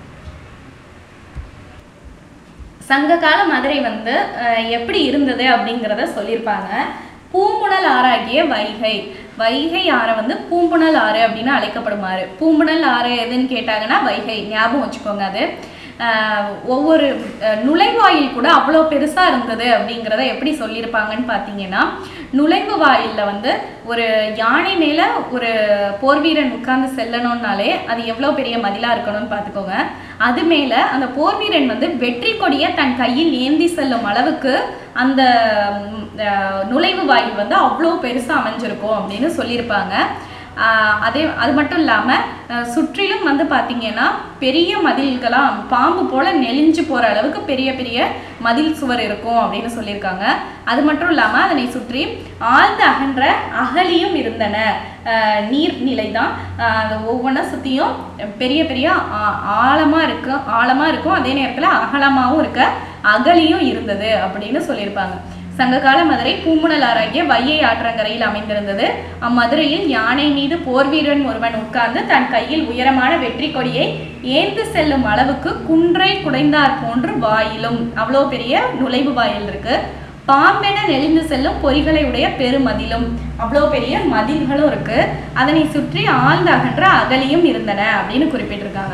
சங்ககால மதுரை வந்து அஹ், எப்படி இருந்தது அப்படிங்கிறத சொல்லியிருப்பாங்க பூம்புணல் ஆறாகிய வைகை வைகை ஆறை வந்து பூம்புணல் ஆறு அப்படின்னு அழைக்கப்படுமாறு பூம்புணல் ஆறு எதுன்னு கேட்டாங்கன்னா வைகை ஞாபகம் வச்சுக்கோங்க அது அஹ், ஒவ்வொரு அஹ், நுழைவாயில் கூட அவ்வளோ பெருசாக இருந்தது அப்படிங்கிறத எப்படி சொல்லியிருப்பாங்கன்னு பார்த்தீங்கன்னா நுழைவு வாயிலில் வந்து ஒரு யானை மேலே ஒரு போர்வீரன் உட்கார்ந்து செல்லணும்னாலே அது எவ்வளோ பெரிய மதிலாக இருக்கணும்னு பார்த்துக்கோங்க அது மேலே அந்த போர்வீரன் வந்து வெற்றி கொடியை தன் கையில் ஏந்தி செல்லும் அளவுக்கு அந்த ம், அஹ், நுழைவு வாயில் வந்து அவ்வளோ பெருசாக அமைஞ்சிருக்கும் அப்படின்னு சொல்லியிருப்பாங்க ஆஹ் அதே அது மட்டும் இல்லாமல் சுற்றிலும் வந்து பார்த்தீங்கன்னா பெரிய மதில்களாம் பாம்பு போல நெளிஞ்சு போகிற அளவுக்கு பெரிய பெரிய மதில் சுவர் இருக்கும் அப்படின்னு சொல்லியிருக்காங்க அது மட்டும் இல்லாமல் அதனை சுற்றி ஆழ்ந்த அகன்ற அகழியும் இருந்தன ஆஹ் நீர்நிலை தான் அது ஒவ்வொன்றா சுற்றியும் பெரிய பெரிய ஆழமாக இருக்கும் ஆழமாக இருக்கும் அதே நேரத்தில் அகலமாகவும் இருக்க அகழியும் இருந்தது அப்படின்னு சொல்லியிருப்பாங்க சங்ககால மதுரை பூம்புணலாராகிய வையை ஆற்றங்கரையில் அமைந்திருந்தது அம்மதுரையில் யானை மீது போர்வீரன் ஒருவன் உட்கார்ந்து தன் கையில் உயரமான வெற்றி கொடியை ஏந்து செல்லும் அளவுக்கு குன்றை குடைந்தார் போன்று வாயிலும் அவ்வளோ பெரிய நுழைவு வாயில் இருக்கு பாம்பென நெளிந்து செல்லும் பொறிகளை உடைய பெருமதிலும் அவ்வளோ பெரிய மதில்களும் இருக்கு அதனை சுற்றி ஆழ்ந்த அகன்ற அகலியும் இருந்தன அப்படின்னு குறிப்பிட்டிருக்காங்க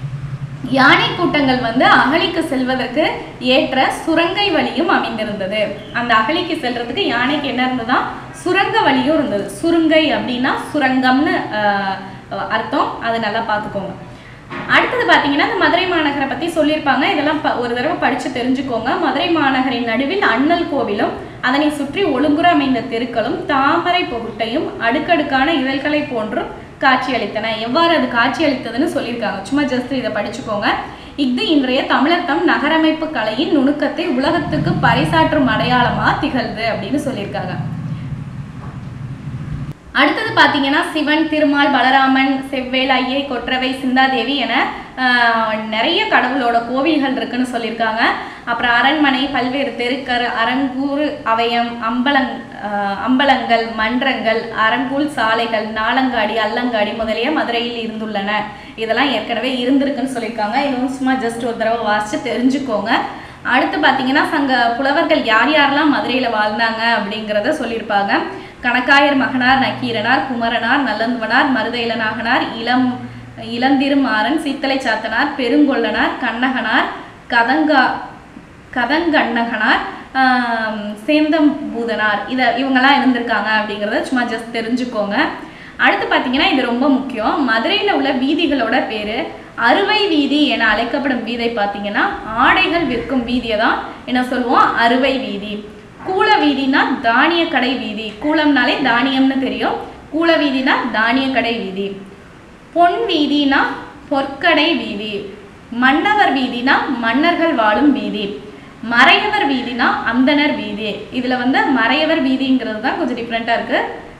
யானை கூட்டங்கள் வந்து அகழிக்கு செல்வதற்கு ஏற்ற சுரங்கை வழியும் அமைந்திருந்தது அந்த அகழிக்கு செல்றதுக்கு யானைக்கு என்ன இருந்ததா சுரங்க வழியும் இருந்தது சுருங்கை அப்படின்னா சுரங்கம்னு ஆஹ், அர்த்தம் அது நல்லா பார்த்துக்கோங்க அடுத்தது பார்த்தீங்கன்னா இந்த மதுரை மாநகரை பற்றி சொல்லியிருப்பாங்க இதெல்லாம் ப- ஒரு தடவை படித்து தெரிஞ்சுக்கோங்க மதுரை மாநகரின் நடுவில் அண்ணல் கோவிலும் அதனை சுற்றி ஒழுங்குற அமைந்த தெருக்களும் தாமரை பொகுட்டையும் அடுக்கடுக்கான இதழ்களை போன்றும் காட்சியளித்தன எவ்வாறு அது காட்சியளித்ததுன்னு சொல்லியிருக்காங்க சும்மா ஜஸ்ட் இதை படிச்சுக்கோங்க இஃது இன்றைய தமிழர் தம் நகரமைப்பு கலையின் நுணுக்கத்தை உலகத்துக்கு பறைசாற்றும் அடையாளமா திகழ்து அப்படின்னு சொல்லியிருக்காங்க அடுத்தது பார்த்தீங்கன்னா சிவன் திருமால் பலராமன் செவ்வேல் ஐயை கொற்றவை சிந்தாதேவி என ஆஹ், நிறைய கடவுளோட கோவில்கள் இருக்குன்னு சொல்லியிருக்காங்க அப்புறம் அரண்மனை பல்வேறு தெருக்கர் அரங்கூர் அவயம் அம்பலங் ஆஹ், அம்பலங்கள் மன்றங்கள் அரங்கூல் சாலைகள் நாலங்காடி அல்லங்காடி முதலிய மதுரையில் இருந்துள்ளன இதெல்லாம் ஏற்கனவே இருந்திருக்குன்னு சொல்லியிருக்காங்க இதுவும் சும்மா ஜஸ்ட் ஒரு தடவை வாசிச்சு தெரிஞ்சுக்கோங்க அடுத்து பார்த்தீங்கன்னா சங்க புலவர்கள் யார் யாரெல்லாம் மதுரையில் வாழ்ந்தாங்க அப்படிங்கிறத சொல்லியிருப்பாங்க கணக்காயர் மகனார் நக்கீரனார் குமரனார் நல்லந்துவனார் மருதையிலனாகனார் இளம் இளந்திருமாறன் சித்தலை சாத்தனார் பெருங்கொள்ளனார் கண்ணகனார் கதங்கா கதங்கண்ணகனார் ஆம், சேந்தம்பூதனார் இதை இவங்கெல்லாம் இருந்திருக்காங்க அப்படிங்கிறத சும்மா ஜஸ்ட் தெரிஞ்சுக்கோங்க அடுத்து பார்த்தீங்கன்னா இது ரொம்ப முக்கியம் மதுரையில் உள்ள வீதிகளோட பேர் அறுவை வீதி என அழைக்கப்படும் வீதை பார்த்தீங்கன்னா ஆடைகள் விற்கும் வீதியை தான் என்ன சொல்லுவோம் அறுவை வீதி கூல வீதினா தானிய கடை வீதி கூலம்னாலே தானியம்னு தெரியும் கூல வீதினா தானிய கடை வீதி பொன் வீதினா பொற்கடை வீதி மன்னவர் வீதினா மன்னர்கள் வாழும் வீதி மறையவர் வீதினா அந்தணர் வீதி இதில் வந்து மறையவர் வீதிங்கிறது தான் கொஞ்சம் டிஃப்ரெண்ட்டாக இருக்குது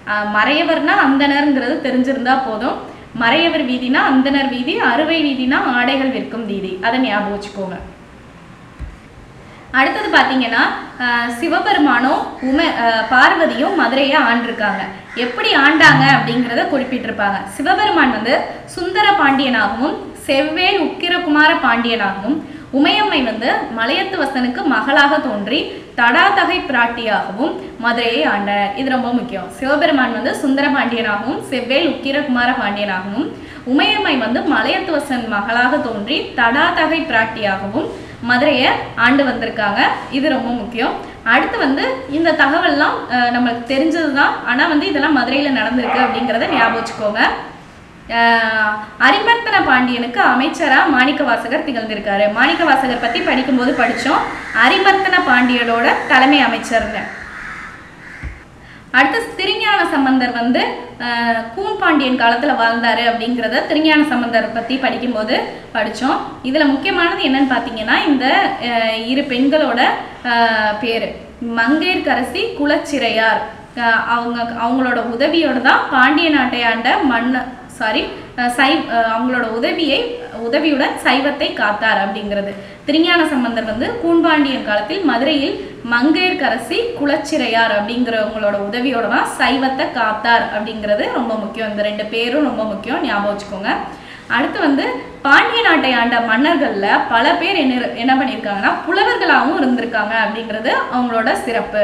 அஹ், மறையவர்னா அந்தணர்ங்கிறது தெரிஞ்சிருந்தா போதும் மறையவர் வீதினா அந்தணர் வீதி அறுவை வீதினா ஆடைகள் விற்கும் வீதி அதை ஞாபகம் வச்சுக்கோங்க அடுத்தது பார்த்தீங்கன்னா அஹ், சிவபெருமானும் உம அஹ், பார்வதியும் மதுரையை ஆண்டிருக்காங்க எப்படி ஆண்டாங்க அப்படிங்கிறத குறிப்பிட்டிருப்பாங்க சிவபெருமான் வந்து சுந்தர பாண்டியனாகவும் செவ்வேல் உக்கிரகுமார பாண்டியனாகவும் உமையம்மை வந்து மலையத்து வசனுக்கு மகளாக தோன்றி தடாதகை பிராட்டியாகவும் மதுரையை ஆண்டனர் இது ரொம்ப முக்கியம் சிவபெருமான் வந்து சுந்தர பாண்டியனாகவும் செவ்வேல் உக்கிரகுமார பாண்டியனாகவும் உமையம்மை வந்து மலையத்துவசன் மகளாக தோன்றி தடாதகை பிராட்டியாகவும் மதுரையை ஆண்டு வந்திருக்காங்க இது ரொம்ப முக்கியம் அடுத்து வந்து இந்த தகவல்லாம் அஹ், நம்மளுக்கு தெரிஞ்சது தான் ஆனால் வந்து இதெல்லாம் மதுரையில் நடந்திருக்கு அப்படிங்கிறத ஞாபகம் வச்சுக்கோங்க அஹ், அரிமர்த்தன பாண்டியனுக்கு அமைச்சரா மாணிக்க வாசகர் திகழ்ந்திருக்காரு மாணிக்க வாசகர் பற்றி படிக்கும்போது படித்தோம் அரிமர்த்தன பாண்டியனோட தலைமை அமைச்சர்னு அடுத்து திருஞான சம்பந்தர் வந்து அஹ், கூன் பாண்டியன் காலத்தில் வாழ்ந்தாரு அப்படிங்கிறத திருஞான சம்பந்தர் பற்றி படிக்கும்போது படித்தோம் இதில் முக்கியமானது என்னன்னு பார்த்தீங்கன்னா இந்த அஹ், இரு பெண்களோட பேர் மங்கையர்கரசி குலச்சிறையார் அஹ், அவங்க அவங்களோட உதவியோட தான் பாண்டிய நாட்டை ஆண்ட மன்ன சாரி சை அஹ், அவங்களோட உதவியை உதவியுடன் சைவத்தை காத்தார் அப்படிங்கிறது திருஞான சம்பந்தர் வந்து கூன்பாண்டியன் காலத்தில் மதுரையில் மங்கையர்கரசி குலச்சிறையார் அப்படிங்கிறவங்களோட உதவியோட தான் சைவத்தை காத்தார் அப்படிங்கிறது ரொம்ப முக்கியம் இந்த ரெண்டு பேரும் ரொம்ப முக்கியம் ஞாபகம் வச்சுக்கோங்க அடுத்து வந்து பாண்டிய நாட்டை ஆண்ட மன்னர்களில் பல பேர் என்ன என்ன பண்ணியிருக்காங்கன்னா புலவர்களாகவும் இருந்திருக்காங்க அப்படிங்கிறது அவங்களோட சிறப்பு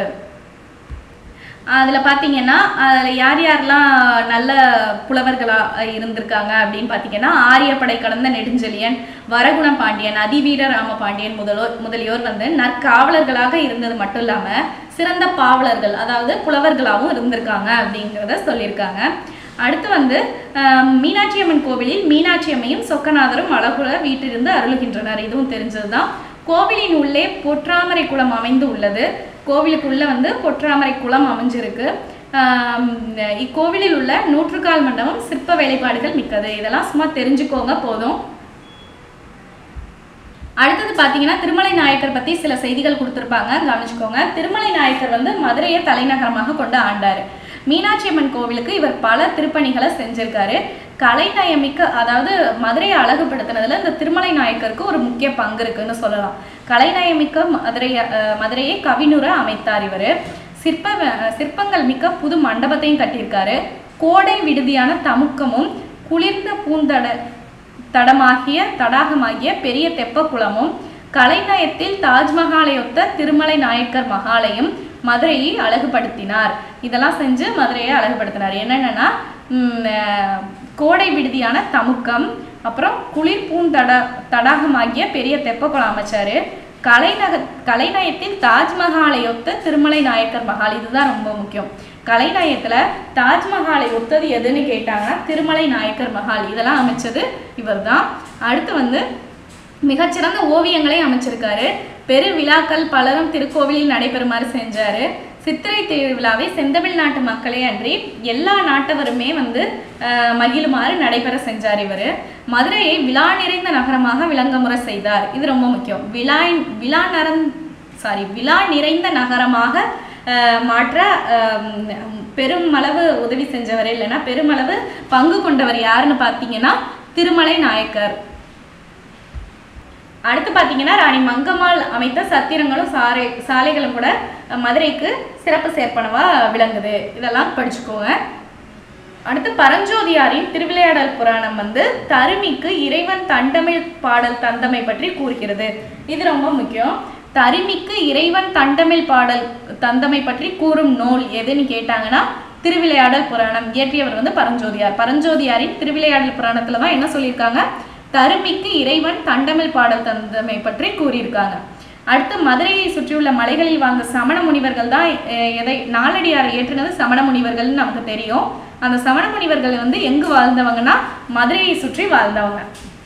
அதில் பார்த்தீங்கன்னா அதில் யார் யாரெல்லாம் நல்ல புலவர்களாக இருந்திருக்காங்க அப்படின்னு பார்த்தீங்கன்னா ஆரியப்படை கடந்த நெடுஞ்செழியன் வரகுண பாண்டியன் அதிவீர ராம பாண்டியன் முதலோர் முதலியோர் வந்து நற்காவலர்களாக இருந்தது மட்டும் இல்லாமல் சிறந்த பாவலர்கள் அதாவது புலவர்களாகவும் இருந்திருக்காங்க அப்படிங்கிறத சொல்லியிருக்காங்க அடுத்து வந்து ஆஹ், மீனாட்சி அம்மன் கோவிலில் மீனாட்சி அம்மையும் சொக்கநாதரும் அழகுல வீட்டிலிருந்து அருளுகின்றனர் இதுவும் தெரிஞ்சதுதான் கோவிலின் உள்ளே பொற்றாமரை குளம் அமைந்து உள்ளது கோவிலுக்குள்ள வந்து பொற்றாமரை குளம் அமைஞ்சிருக்கு ஆம், இக்கோவிலில் உள்ள நூற்றுக்கால் மண்டபம் சிற்ப வேலைப்பாடுகள் மிக்கது இதெல்லாம் சும்மா தெரிஞ்சுக்கோங்க போதும் அடுத்தது பார்த்தீங்கன்னா திருமலை நாயக்கர் பற்றி சில செய்திகள் கொடுத்துருப்பாங்க கவனிச்சுக்கோங்க திருமலை நாயக்கர் வந்து மதுரையை தலைநகரமாக கொண்டு ஆண்டார் மீனாட்சி அம்மன் கோவிலுக்கு இவர் பல திருப்பணிகளை செஞ்சிருக்காரு கலைநயமிக்க அதாவது மதுரையை அழகுபடுத்தினதுல இந்த திருமலை நாயக்கருக்கு ஒரு முக்கிய பங்கு இருக்குன்னு சொல்லலாம் கலைநயமிக்க மதுரைய அஹ், மதுரையை கவினுர அமைத்தார் இவர் சிற்ப சிற்பங்கள் மிக்க புது மண்டபத்தையும் கட்டியிருக்காரு கோடை விடுதியான தமுக்கமும் குளிர்ந்த பூந்தட தடமாகிய தடாகமாகிய பெரிய தெப்பக்குளமும் கலைநயத்தில் தாஜ்மஹாலையொத்த திருமலை நாயக்கர் மகாலையும் மதுரையை அழகுபடுத்தினார் இதெல்லாம் செஞ்சு மதுரையை அழகுபடுத்தினார் என்னென்னா கோடை விடுதியான தமுக்கம் அப்புறம் குளிர் பூந்தட தடாகமாகிய பெரிய தெப்பக்குளம் அமைச்சாரு கலைநக கலைநயத்தில் தாஜ்மஹாலையொத்த திருமலை நாயக்கர் மஹால் இதுதான் ரொம்ப முக்கியம் கலைநயத்துல தாஜ்மஹாலை ஒத்தது எதுன்னு கேட்டாங்கன்னா திருமலை நாயக்கர் மஹால் இதெல்லாம் அமைச்சது இவர்தான் அடுத்து வந்து மிகச்சிறந்த ஓவியங்களை அமைச்சிருக்காரு பெரு விழாக்கள் பலரும் திருக்கோவிலில் நடைபெறுமாறு செஞ்சாரு சித்திரை திருவிழாவை செந்தமிழ் நாட்டு மக்களே அன்றி எல்லா நாட்டவருமே வந்து அஹ், மகிழுமாறு நடைபெற செஞ்சார் இவர் மதுரையை விழா நிறைந்த நகரமாக விளங்கமுறை செய்தார் இது ரொம்ப முக்கியம் விழா விழா நரந் சாரி விழா நிறைந்த நகரமாக அஹ், மாற்ற அஹ், பெருமளவு உதவி செஞ்சவர் இல்லைன்னா பெருமளவு பங்கு கொண்டவர் யாருன்னு பார்த்தீங்கன்னா திருமலை நாயக்கர் அடுத்து பார்த்தீங்கன்னா ராணி மங்கம்மாள் அமைத்த சத்திரங்களும் சாலை சாலைகளும் கூட அஹ், மதுரைக்கு சிறப்பு சேர்ப்பனவா விளங்குது இதெல்லாம் படிச்சுக்கோங்க அடுத்து பரஞ்சோதியாரின் திருவிளையாடல் புராணம் வந்து தருமிக்கு இறைவன் தண்டமிழ் பாடல் தந்தமை பற்றி கூறுகிறது இது ரொம்ப முக்கியம் தருமிக்கு இறைவன் தண்டமிழ் பாடல் தந்தமை பற்றி கூறும் நூல் எதுன்னு கேட்டாங்கன்னா திருவிளையாடல் புராணம் இயற்றியவர் வந்து பரஞ்சோதியார் பரஞ்சோதியாரின் திருவிளையாடல் புராணத்துல தான் என்ன சொல்லியிருக்காங்க தருமிக்கு இறைவன் தண்டமிழ் பாடல் தந்தமை பற்றி கூறியிருக்காங்க அடுத்து மதுரையை சுற்றியுள்ள மலைகளில் வாழ்ந்த சமண முனிவர்கள் தான் அஹ், எதை நாலடியாரை ஏற்றினது சமண முனிவர்கள்னு நமக்கு தெரியும் அந்த சமண முனிவர்கள் வந்து எங்கு வாழ்ந்தவங்கன்னா மதுரையை சுற்றி வாழ்ந்தவங்க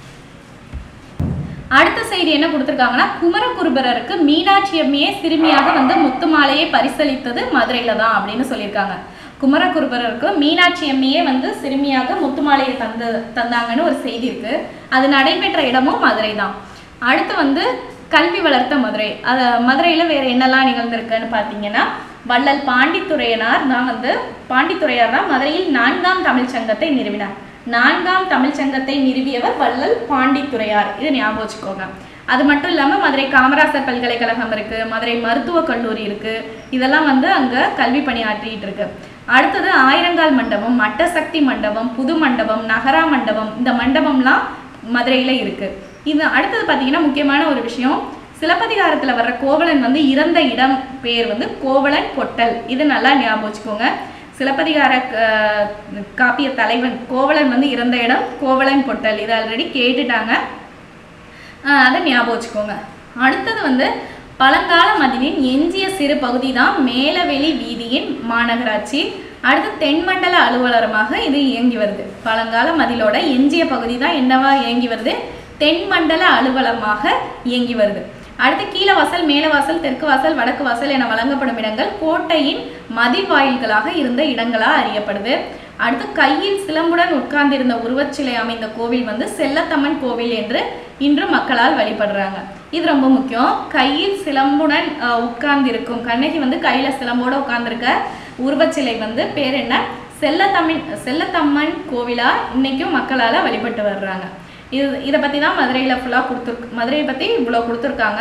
அடுத்த செய்தி என்ன கொடுத்துருக்காங்கன்னா குமரகுருபரருக்கு மீனாட்சி அம்மையே சிறுமியாக வந்து முத்துமாலையை பரிசளித்தது மதுரையில தான் அப்படின்னு சொல்லியிருக்காங்க குமரகுருபரருக்கு மீனாட்சி அம்மையே வந்து சிறுமியாக முத்துமாலையை தந்து தந்தாங்கன்னு ஒரு செய்தி இருக்கு அது நடைபெற்ற இடமும் மதுரை தான் அடுத்து வந்து கல்வி வளர்த்த மதுரை அது மதுரையில் வேறு என்னெல்லாம் நிகழ்ந்திருக்குன்னு பார்த்தீங்கன்னா வள்ளல் பாண்டித்துரையனார் தான் வந்து பாண்டித்துரையார் தான் மதுரையில் நான்காம் தமிழ்ச் சங்கத்தை நிறுவினார் நான்காம் தமிழ்ச் சங்கத்தை நிறுவியவர் வள்ளல் பாண்டித்துரையார் இது ஞாபகம் வச்சுக்கோங்க அது மட்டும் இல்லாமல் மதுரை காமராசர் பல்கலைக்கழகம் இருக்கு மதுரை மருத்துவக் கல்லூரி இருக்கு இதெல்லாம் வந்து அங்கே கல்வி பணியாற்றிட்டு இருக்கு அடுத்தது ஆயிரங்கால் மண்டபம் மட்டசக்தி மண்டபம் புது மண்டபம் நகரா மண்டபம் இந்த மண்டபம்லாம் மதுரையில் இருக்கு இது அடுத்தது பார்த்தீங்கன்னா முக்கியமான ஒரு விஷயம் சிலப்பதிகாரத்தில் வர்ற கோவலன் வந்து இறந்த இடம் பேர் வந்து கோவலன் பொட்டல் இது நல்லா ஞாபகம் வச்சுக்கோங்க சிலப்பதிகார அஹ், காப்பிய தலைவன் கோவலன் வந்து இறந்த இடம் கோவலன் பொட்டல் இது ஆல்ரெடி கேட்டுட்டாங்க ஆஹ் அதை ஞாபகம் வச்சுக்கோங்க அடுத்தது வந்து பழங்கால மதிலின் எஞ்சிய சிறு பகுதி தான் மேலவெளி வீதியின் மாநகராட்சி அடுத்து தென்மண்டல அலுவலகமாக இது இயங்கி வருது பழங்கால மதிலோட எஞ்சிய பகுதி தான் என்னவா இயங்கி வருது தென்மண்டல அலுவலகமாக இயங்கி வருது அடுத்து கீழ வாசல் மேல வாசல் தெற்கு வாசல் வடக்கு வாசல் என வழங்கப்படும் இடங்கள் கோட்டையின் மதில் வாயில்களாக இருந்த இடங்களா அறியப்படுது அடுத்து கையில் சிலம்புடன் உட்கார்ந்திருந்த உருவச்சிலை அமைந்த கோவில் வந்து செல்லத்தம்மன் கோவில் என்று இன்று மக்களால் வழிபடுறாங்க இது ரொம்ப முக்கியம் கையில் சிலம்புடன் அஹ், உட்கார்ந்திருக்கும் கண்ணகி வந்து கையில சிலம்போட உட்கார்ந்திருக்க உருவச்சிலை வந்து பேர் என்ன செல்லத்தம்மன் செல்லத்தம்மன் கோவிலா இன்னைக்கும் மக்களால் வழிபட்டு வர்றாங்க இது இதை பற்றி தான் மதுரையில் ஃபுல்லாக கொடுத்துருக்கு மதுரையை பற்றி இவ்வளோ கொடுத்துருக்காங்க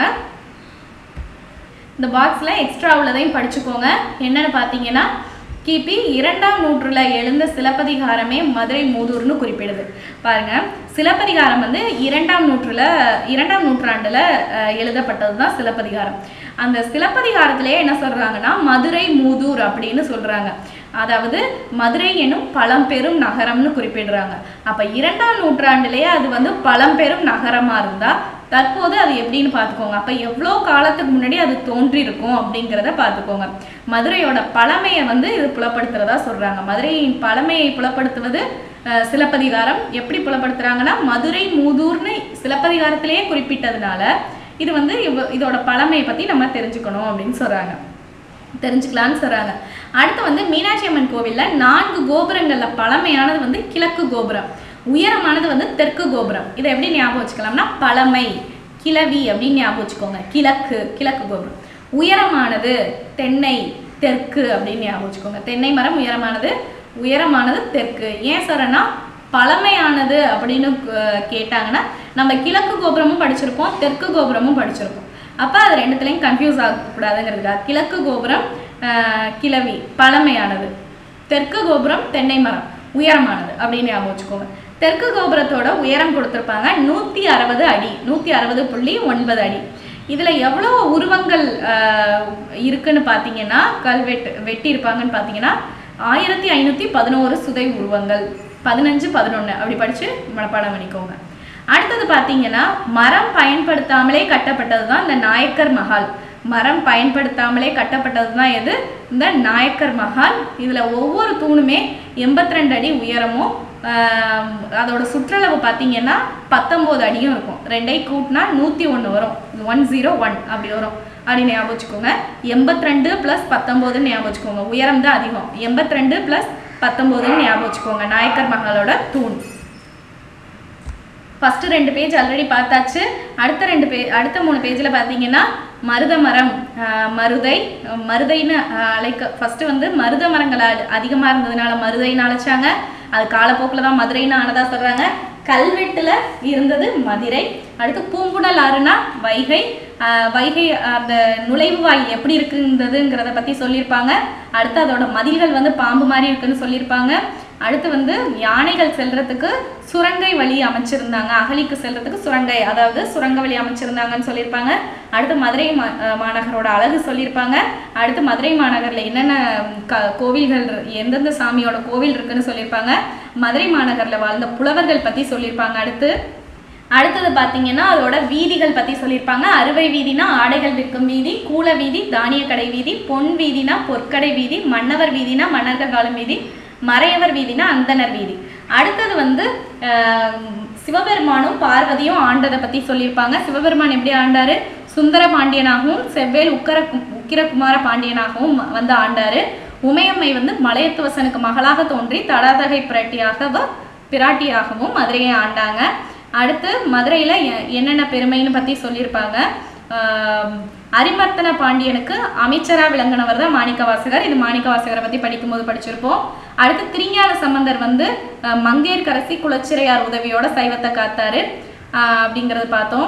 இந்த பாக்ஸில் எக்ஸ்ட்ரா உள்ளதையும் படிச்சுக்கோங்க என்னன்னு பார்த்தீங்கன்னா கிபி இரண்டாம் நூற்றுல எழுந்த சிலப்பதிகாரமே மதுரை மூதூர்னு குறிப்பிடுது பாருங்க சிலப்பதிகாரம் வந்து இரண்டாம் நூற்றுல இரண்டாம் நூற்றாண்டுல அஹ், எழுதப்பட்டது தான் சிலப்பதிகாரம் அந்த சிலப்பதிகாரத்திலேயே என்ன சொல்றாங்கன்னா மதுரை மூதூர் அப்படின்னு சொல்றாங்க அதாவது மதுரை எனும் பழம்பெரும் நகரம்னு குறிப்பிடுறாங்க அப்ப இரண்டாம் நூற்றாண்டுலேயே அது வந்து பழம்பெரும் நகரமா இருந்தா தற்போது அது எப்படின்னு பார்த்துக்கோங்க அப்போ எவ்வளோ காலத்துக்கு முன்னாடி அது தோன்றி இருக்கும் அப்படிங்கிறத பார்த்துக்கோங்க மதுரையோட பழமையை வந்து இது புலப்படுத்துறதா சொல்றாங்க மதுரையின் பழமையை புலப்படுத்துவது அஹ், சிலப்பதிகாரம் எப்படி புலப்படுத்துறாங்கன்னா மதுரை மூதூர்னு சிலப்பதிகாரத்திலேயே குறிப்பிட்டதுனால இது வந்து இவ- இதோட பழமையை பற்றி நம்ம தெரிஞ்சுக்கணும் அப்படின்னு சொல்றாங்க தெரிஞ்சுக்கலான்னு சொல்றாங்க அடுத்து வந்து மீனாட்சி அம்மன் கோவில்ல நான்கு கோபுரங்கள்ல பழமையானது வந்து கிழக்கு கோபுரம் உயரமானது வந்து தெற்கு கோபுரம் இதை எப்படி ஞாபகம் வச்சுக்கலாம்னா பழமை கிளவி அப்படின்னு ஞாபகம் வச்சுக்கோங்க கிழக்கு கிழக்கு கோபுரம் உயரமானது தென்னை தெற்கு அப்படின்னு ஞாபகம் வச்சுக்கோங்க தென்னை மரம் உயரமானது உயரமானது தெற்கு ஏன் சொல்றேன்னா பழமையானது அப்படின்னு அஹ், கேட்டாங்கன்னா நம்ம கிழக்கு கோபுரமும் படிச்சிருப்போம் தெற்கு கோபுரமும் படிச்சிருப்போம் அப்போ அது ரெண்டுத்துலேயும் கன்ஃபியூஸ் ஆகக்கூடாதுங்கிறதுக்காக கிழக்கு கோபுரம் ஆஹ், கிளவி பழமையானது தெற்கு கோபுரம் தென்னை மரம் உயரமானது அப்படின்னு ஞாபகம் வச்சுக்கோங்க தெற்கு கோபுரத்தோட உயரம் கொடுத்துருப்பாங்க நூற்றி அறுபது அடி நூற்றி அறுபது புள்ளி ஒன்பது அடி இதில் எவ்வளோ உருவங்கள் ஆஹ், இருக்குன்னு பார்த்தீங்கன்னா கல்வெட்டு வெட்டி இருப்பாங்கன்னு பார்த்தீங்கன்னா ஆயிரத்தி ஐநூற்றி பதினோரு சுதை உருவங்கள் பதினஞ்சு பதினொன்று அப்படி படித்து மனப்பாடம் பண்ணிக்கோங்க அடுத்தது பார்த்தீங்கன்னா மரம் பயன்படுத்தாமலே கட்டப்பட்டது தான் இந்த நாயக்கர் மஹால் மரம் பயன்படுத்தாமலே கட்டப்பட்டது தான் எது இந்த நாயக்கர் மஹால் இதில் ஒவ்வொரு தூணுமே எண்பத்தி ரெண்டு அடி உயரமும் ஆஹ், அதோட சுற்றளவு பார்த்தீங்கன்னா பத்தொம்போது அடியும் இருக்கும் ரெண்டை கூட்டினா நூற்றி ஒன்று வரும் ஒன் ஜீரோ ஒன் அப்படி வரும் அப்படி ஞாபகம் வச்சுக்கோங்க எண்பத்தி ரெண்டு ப்ளஸ் பத்தொம்போதுன்னு ஞாபகம் வச்சுக்கோங்க உயரம் தான் அதிகம் எண்பத்தி ரெண்டு ப்ளஸ் பத்தொம்போதுன்னு ஞாபகம் வச்சுக்கோங்க நாயக்கர் மஹாலோட தூண் ஃபஸ்ட்டு ரெண்டு பேஜ் ஆல்ரெடி பார்த்தாச்சு அடுத்த ரெண்டு பே அடுத்த மூணு பேஜில் பார்த்தீங்கன்னா மருத மரம் ஆஹ் மருதை அஹ் மருதைன்னு ஆஹ் அழைக்க ஃபஸ்ட்டு வந்து மருத மரங்கள் அதிகமாக இருந்ததுனால மருதைன்னு அழைச்சாங்க அது காலப்போக்கில் தான் மதுரைன்னு ஆனதா சொல்கிறாங்க கல்வெட்டில் இருந்தது மதுரை அடுத்து பூம்புணல் ஆறுனா வைகை ஆஹ் வைகை அந்த நுழைவு வாயில் எப்படி இருக்குன்றதுங்கிறத பற்றி சொல்லியிருப்பாங்க அடுத்து அதோட மதில்கள் வந்து பாம்பு மாதிரி இருக்குன்னு சொல்லியிருப்பாங்க அடுத்து வந்து யானைகள் செல்றதுக்கு சுரங்கை வழி அமைச்சிருந்தாங்க அகலிக்கு செல்றதுக்கு சுரங்கை அதாவது சுரங்க வழி அமைச்சிருந்தாங்கன்னு சொல்லியிருப்பாங்க அடுத்து மதுரை மா அஹ் மாநகரோட அழகு சொல்லியிருப்பாங்க அடுத்து மதுரை மாநகரில் என்னென்ன க கோவில்கள் இரு- எந்தெந்த சாமியோட கோவில் இருக்குன்னு சொல்லியிருப்பாங்க மதுரை மாநகரில் வாழ்ந்த புலவர்கள் பற்றி சொல்லியிருப்பாங்க அடுத்து அடுத்தது பார்த்தீங்கன்னா அதோட வீதிகள் பற்றி சொல்லியிருப்பாங்க அறுவை வீதினா ஆடைகள் விற்கும் வீதி கூல வீதி தானிய கடை வீதி பொன் வீதினா பொற்கடை வீதி மன்னவர் வீதினா மன்னர்கள் காலம் வீதி மறையவர் வீதினா அந்தனர் வீதி அடுத்தது வந்து ஆஹ், சிவபெருமானும் பார்வதியும் ஆண்டதை பற்றி சொல்லியிருப்பாங்க சிவபெருமான் எப்படி ஆண்டாரு சுந்தர பாண்டியனாகவும் செவ்வேல் உக்கர உக்கிரகுமார பாண்டியனாகவும் வந்து ஆண்டாரு உமையம்மை வந்து மலையத்துவசனுக்கு மகளாக தோன்றி தடாதகை பிராட்டியாகவும் பிராட்டியாகவும் மதுரையை ஆண்டாங்க அடுத்து மதுரையில் என்னென்ன பெருமைன்னு பற்றி சொல்லியிருப்பாங்க ஆஹ் அரிமர்த்தன பாண்டியனுக்கு அமைச்சரா விளங்கினவர் தான் மாணிக்கவாசகர் இது மாணிக்கவாசகரை பத்தி படிக்கும்போது படிச்சிருப்போம் அடுத்து திருஞான சம்பந்தர் வந்து ஆஹ் மங்கையர்க்கரசி குலச்சிறையார் உதவியோட சைவத்தை காத்தாரு ஆஹ் அப்படிங்கறது பார்த்தோம்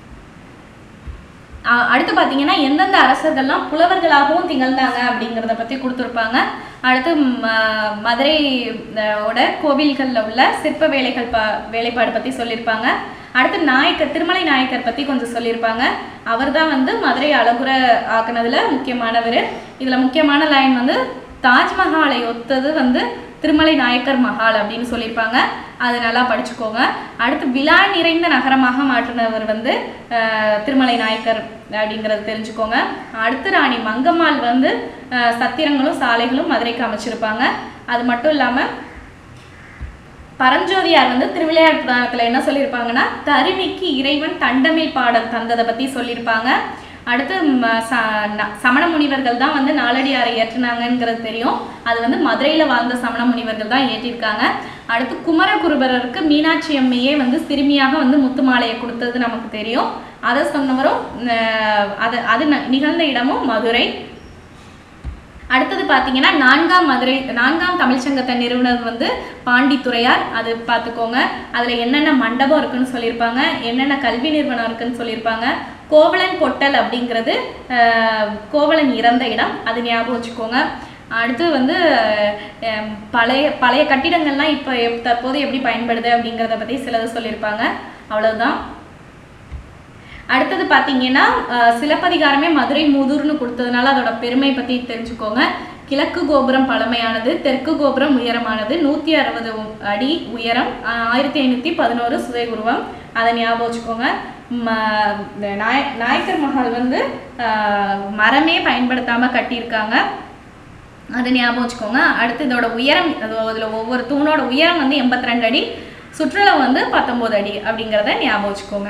ஆஹ் அடுத்து பார்த்தீங்கன்னா எந்தெந்த அரசர்கள்லாம் புலவர்களாகவும் திகழ்ந்தாங்க அப்படிங்கிறத பற்றி கொடுத்துருப்பாங்க அடுத்து ம- மதுரை அஹ், ஓட கோவில்களில் உள்ள சிற்ப வேலைகள் ப வேலைப்பாடு பற்றி சொல்லியிருப்பாங்க அடுத்து நாயக்கர் திருமலை நாயக்கர் பற்றி கொஞ்சம் சொல்லியிருப்பாங்க அவர் தான் வந்து மதுரை அழகுற ஆக்குனதுல முக்கியமானவர் இதில் முக்கியமான லைன் வந்து தாஜ்மஹாலை ஒத்தது வந்து திருமலை நாயக்கர் மஹால் அப்படின்னு சொல்லியிருப்பாங்க அது நல்லா படிச்சுக்கோங்க அடுத்து விழா நிறைந்த நகரமாக மாற்றினவர் வந்து அஹ், திருமலை நாயக்கர் அப்படிங்கிறது தெரிஞ்சுக்கோங்க அடுத்து ராணி மங்கம்மாள் வந்து அஹ், சத்திரங்களும் சாலைகளும் மதுரைக்கு அமைச்சிருப்பாங்க அது மட்டும் இல்லாமல் பரஞ்சோதியார் வந்து திருவிளையாட்டு புராணத்தில் என்ன சொல்லியிருப்பாங்கன்னா தருணிக்கு இறைவன் தண்டமிழ் பாடல் தந்ததை பற்றி சொல்லியிருப்பாங்க அடுத்து ம, ச ந- சமண முனிவர்கள் தான் வந்து நாலடியாரை ஏற்றினாங்கங்கிறது தெரியும் அது வந்து மதுரையில் வாழ்ந்த சமண முனிவர்கள் தான் ஏற்றிருக்காங்க அடுத்து குமரகுருபரருக்கு மீனாட்சி அம்மையே வந்து சிறுமியாக வந்து முத்து மாலையை கொடுத்தது நமக்கு தெரியும் அதை சொன்னவரும் அஹ், அது அது ந- நிகழ்ந்த இடமும் மதுரை அடுத்தது பார்த்தீங்கன்னா நான்காம் மதுரை நான்காம் தமிழ்ச்சங்கத்தை நிறுவனர் வந்து பாண்டித்துறையார் அது பார்த்துக்கோங்க அதில் என்னென்ன மண்டபம் இருக்குன்னு சொல்லியிருப்பாங்க என்னென்ன கல்வி நிறுவனம் இருக்குன்னு சொல்லியிருப்பாங்க கோவலன் பொட்டல் அப்படிங்கிறது அஹ், கோவலன் இறந்த இடம் அது ஞாபகம் வச்சுக்கோங்க அடுத்து வந்து அஹ், பழைய பழைய கட்டிடங்கள்லாம் இப்போ எப்- தற்போது எப்படி பயன்படுது அப்படிங்கிறத பற்றி சிலது சொல்லியிருப்பாங்க அவ்வளவுதான் அடுத்தது பார்த்தீங்கன்னா அஹ், சிலப்பதிகாரமே மதுரை மூதூர்னு கொடுத்ததுனால அதோட பெருமை பற்றி தெரிஞ்சுக்கோங்க கிழக்கு கோபுரம் பழமையானது தெற்கு கோபுரம் உயரமானது நூற்றி அறுபது அடி உயரம் அஹ், ஆயிரத்தி ஐநூற்றி பதினோரு சுதை உருவம் அதை ஞாபகம் வச்சுக்கோங்க ம இந்த நாய நாயக்கர் மஹால் வந்து அஹ், மரமே பயன்படுத்தாமல் கட்டியிருக்காங்க அதை ஞாபகம் வச்சுக்கோங்க அடுத்து இதோட உயரம் அது அதில் ஒவ்வொரு தூணோட உயரம் வந்து எண்பத்தி ரெண்டு அடி சுற்றளவு வந்து பத்தொம்போது அடி அப்படிங்கிறத ஞாபகம் வச்சுக்கோங்க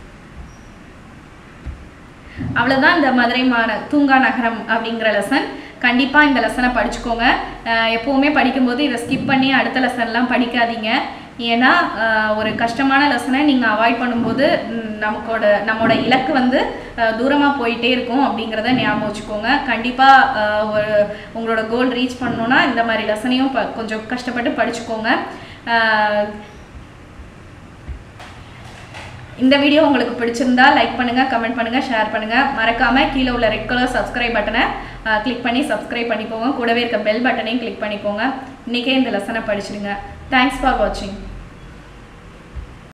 அவ்வளோதான் இந்த மதுரை மாந தூங்கா நகரம் அப்படிங்கிற லெசன் கண்டிப்பாக இந்த லெசனை படிச்சுக்கோங்க அஹ் எப்போவுமே படிக்கும்போது இதை ஸ்கிப் பண்ணி அடுத்த லெசன்லாம் படிக்காதீங்க ஏன்னா அஹ் ஒரு கஷ்டமான லெசனை நீங்கள் அவாய்ட் பண்ணும்போது ம், நமக்கோட நம்மளோட இலக்கு வந்து தூரமாக போயிட்டே இருக்கும் அப்படிங்கிறத ஞாபகம் வச்சுக்கோங்க கண்டிப்பாக ஒரு உங்களோட கோல் ரீச் பண்ணணுன்னா இந்த மாதிரி லெசனையும் ப கொஞ்சம் கஷ்டப்பட்டு படிச்சுக்கோங்க அஹ் இந்த வீடியோ உங்களுக்கு பிடிச்சிருந்தா லைக் பண்ணுங்க கமெண்ட் பண்ணுங்க ஷேர் பண்ணுங்க மறக்காம கீழே உள்ள ரெட் கலர் சப்ஸ்கிரைப் பட்டனை கிளிக் பண்ணி சப்ஸ்கிரைப் பண்ணிக்கோங்க கூடவே இருக்க பெல் பட்டனையும் கிளிக் பண்ணிக்கோங்க இன்னைக்கே இந்த லெசனை படிச்சிடுங்க தேங்க்ஸ் ஃபார் வாட்சிங்